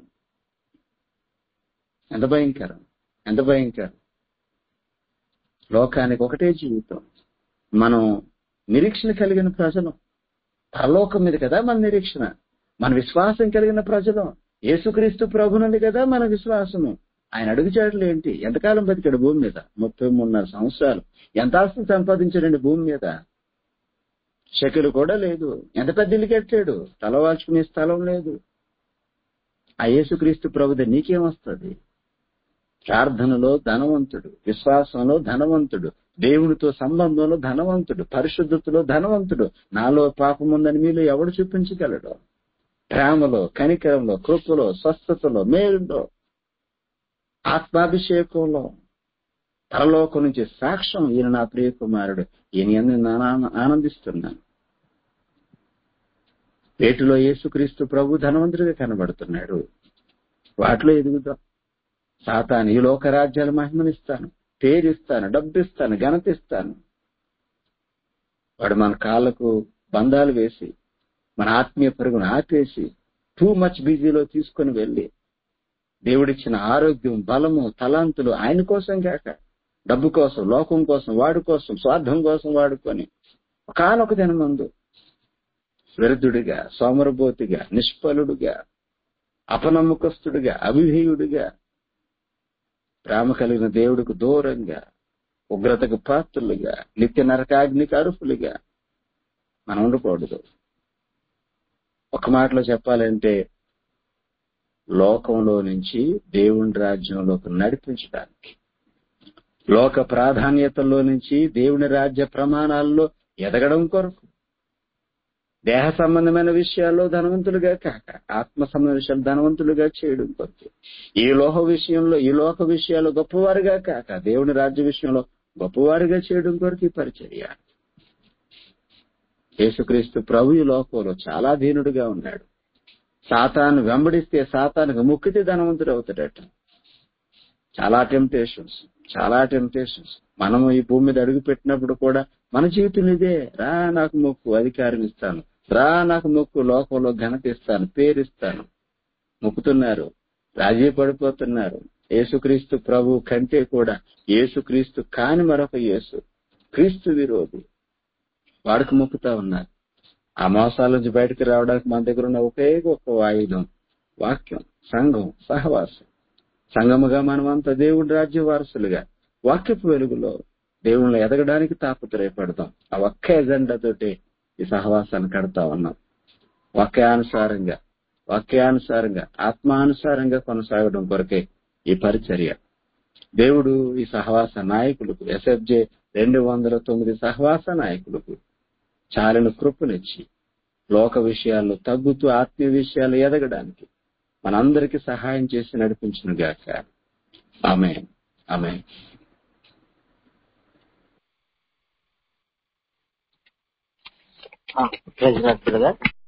ఎంత భయంకరం ఎంత భయంకరం లోకానికి ఒకటే జీవితం మనం నిరీక్షణ కలిగిన ప్రజలు పరలోకం మీద కదా మన నిరీక్షణ మన విశ్వాసం కలిగిన ప్రజలు యేసుక్రీస్తు ప్రభునుంది కదా మన విశ్వాసము ఆయన అడుగుచాడులు ఏంటి ఎంతకాలం బతికాడు భూమి మీద ముప్పై మూడున్నర సంవత్సరాలు ఎంత ఆస్తి సంపాదించాడండి భూమి మీద షకిలు కూడా లేదు ఎంత పెద్ద ఇల్లు కట్టాడు తలవాల్చుకునే స్థలం లేదు ఆ యేసుక్రీస్తు ప్రభుద నీకేమొస్తుంది ప్రార్థనలో ధనవంతుడు విశ్వాసంలో ధనవంతుడు దేవునితో సంబంధంలో ధనవంతుడు పరిశుద్ధతలో ధనవంతుడు నాలో పాపం ఉందని మీలో ఎవడు చూపించగలడు ప్రేమలో కనికరంలో కృపలో స్వస్థతలో మేలులో ఆత్మాభిషేకంలో పరలోకం నుంచి సాక్ష్యం ఈయన నా ప్రియ కుమారుడు ఈయన యందు నేను ఆనా- ఆనందిస్తున్నాను వేటిలో యేసుక్రీస్తు ప్రభు ధనవంతుడిగా కనబడుతున్నాడు వాటిలో ఎదుగుదాం సాతాను ఈ లోక రాజ్యాల మహిమనిస్తాను పేరిస్తాను డబ్బిస్తాను ఘనతిస్తాను వాడు మన కాళ్ళకు బంధాలు వేసి మన ఆత్మీయ పరుగును ఆపేసి టూ మచ్ బిజీలో తీసుకొని వెళ్ళి దేవుడిచ్చిన ఆరోగ్యం బలము తలాంతులు ఆయన కోసం కాక డబ్బు కోసం లోకం కోసం వాడి కోసం స్వార్థం కోసం వాడుకొని ఒకనొక దినమందు విరుద్ధుడిగా సోమరబోతిగా నిష్ఫలుడుగా అపనమ్మకస్తుడిగా అవిధేయుడిగా ప్రేమ కలిగిన దేవుడికి దూరంగా ఉగ్రతకు పాత్రులుగా నిత్య నరకాగ్నికి అరుపులుగా మనం ఉండకూడదు ఒక మాటలో చెప్పాలంటే లోకంలో నుంచి దేవుని రాజ్యంలోకి నడిపించడానికి లోక ప్రాధాన్యతల్లో నుంచి దేవుని రాజ్య ప్రమాణాల్లో ఎదగడం కొరకు దేహ సంబంధమైన విషయాల్లో ధనవంతులుగా కాక ఆత్మ సంబంధ విషయాలు ధనవంతులుగా చేయడం కొరకు ఈ లోహ విషయంలో ఈ లోక విషయాలు గొప్పవారుగా కాక దేవుని రాజ్య విషయంలో గొప్పవారుగా చేయడం కొరకు ఈ పరిచర్య యేసుక్రీస్తు ప్రభు ఈ లోకంలో చాలా దీనుడుగా ఉన్నాడు సాతాను వెంబడిస్తే సాతానికి ముక్కితే ధనవంతుడు అవుతాడట చాలా టెంప్టేషన్స్ చాలా టెంప్టేషన్స్ మనము ఈ భూమి మీద అడుగు పెట్టినప్పుడు కూడా మన జీవితం ఇదే రా నాకు మొక్కు అధికారం ఇస్తాను రా నాకు మొక్కు లోకంలో ఘనత ఇస్తాను పేరిస్తాను మొక్కుతున్నారు రాజీ పడిపోతున్నారు యేసుక్రీస్తు ప్రభు కంటే కూడా యేసుక్రీస్తు కాని మరొక యేసు క్రీస్తు విరోధి వాడికి మొక్కుతా ఉన్నారు ఆ మోసాల నుంచి బయటకు రావడానికి మన దగ్గర ఉన్న ఒకే ఒక ఆయుధం వాక్యం సంఘం సహవాసం సంఘముగా మనమంతా దేవుడి రాజ్య వారసులుగా వాక్యపు వెలుగులో దేవుళ్ళు ఎదగడానికి తాపత్రయపడతాం ఆ ఒక్క ఎజెండాతోటి ఈ సహవాసాన్ని కడతా ఉన్నాం వాక్యానుసారంగా వాక్యానుసారంగా ఆత్మానుసారంగా కొనసాగడం కొరకే ఈ పరిచర్య దేవుడు ఈ సహవాస నాయకులకు ఎస్ఎఫ్జే రెండు వందల తొమ్మిది సహవాస నాయకులకు చాలిన కృపనిచ్చి లోక విషయాల్లో తగ్గుతూ ఆత్మీయ విషయాలు ఎదగడానికి మనందరికీ సహాయం చేసి నడిపించిన గాక ఆమె ఆమె ప్రెసిడెంట్ బ్రదర్